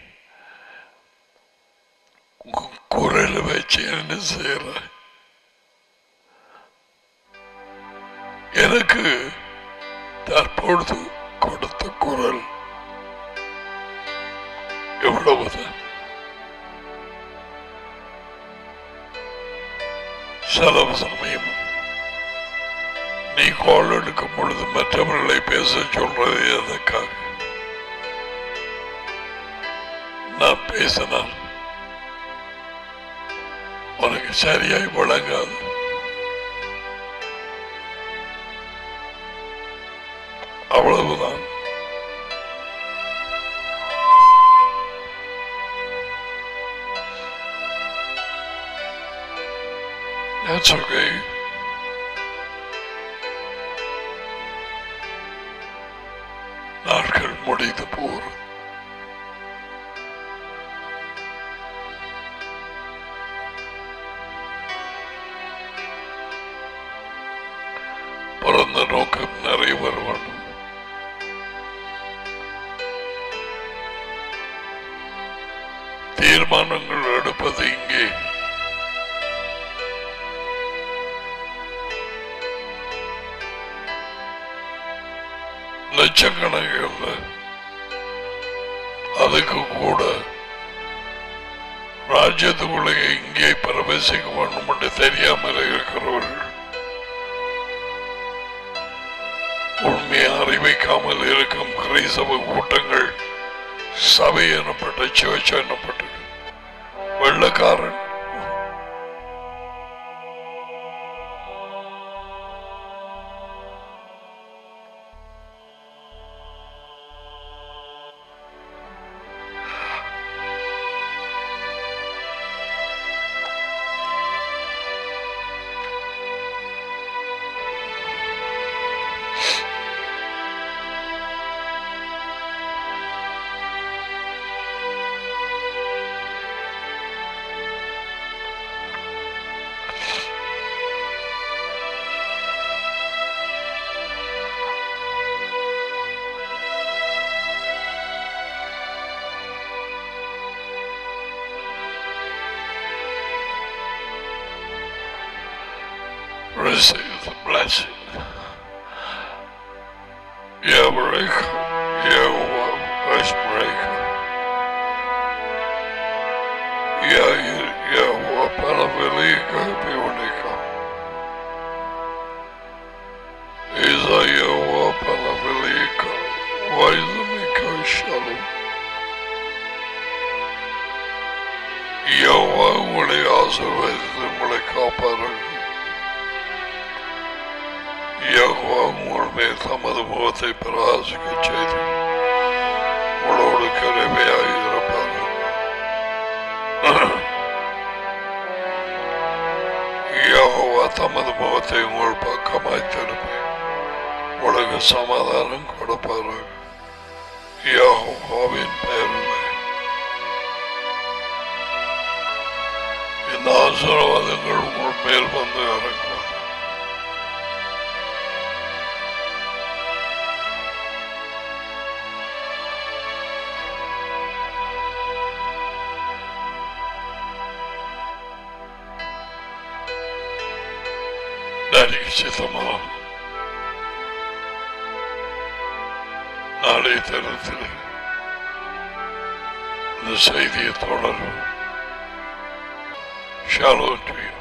கு- குரல் வச்சு என்ன செய்யற எனக்கு தற்பொழுது கொடுத்த குரல் எவ்வளவுதான் செலவு சமயம் நீ கால் எடுக்கும் பொழுது மற்றவர்களை பேச சொல்றது எதற்காக நான் பேசினால் உனக்கு சரியாய் வழங்காது அவ்வளவுதான் That's okay. நாட்கள் முடிந்து போகிறது பிறந்த நோக்கம் நிறைவேற வேண்டும் தீர்மானங்கள் எடுப்பது இங்கே லட்சக்கணக்கில் அதுக்கு கூட ராஜ்யத்துக்குள்ளே இங்கே பிரவேசிக்க வேண்டும் என்று தெரியாமல் இருக்கிறவர்கள் உண்மையை அறிவிக்காமல் இருக்கும் கிறிஸ்தவ கூட்டங்கள் சபை எனப்பட்ட சர்ச் எனப்பட்டது வெள்ளக்காரன் receive the blessing. Yavreka, Yahweh, Vashbreka. Yair, Yahweh, Panavelika, Bionika. Isa Yahweh, Panavelika, Vaizamika, Shalom. Jehovah உங்களை ஆசீர்வதித்து உங்களை காப்பார்கள் யெகோவா உங்கள் மேல் தமது முகத்தை பிரகாசிக்க செய்து உங்களோடு கருமையாக இருப்பார்கள் யெகோவா தமது முகத்தை உங்கள் பக்கமாய் திருப்பி உங்களுக்கு சமாதானம் கொடுப்பார்கள் யெகோவாவின் பெயரில் இந்த ஆசீர்வாதங்கள் உங்கள் மேல் வந்து இறங்குவது நடிகை சித்தமா நாளை தினத்தில் இந்த செய்தியை தொடரும் Shalom to you.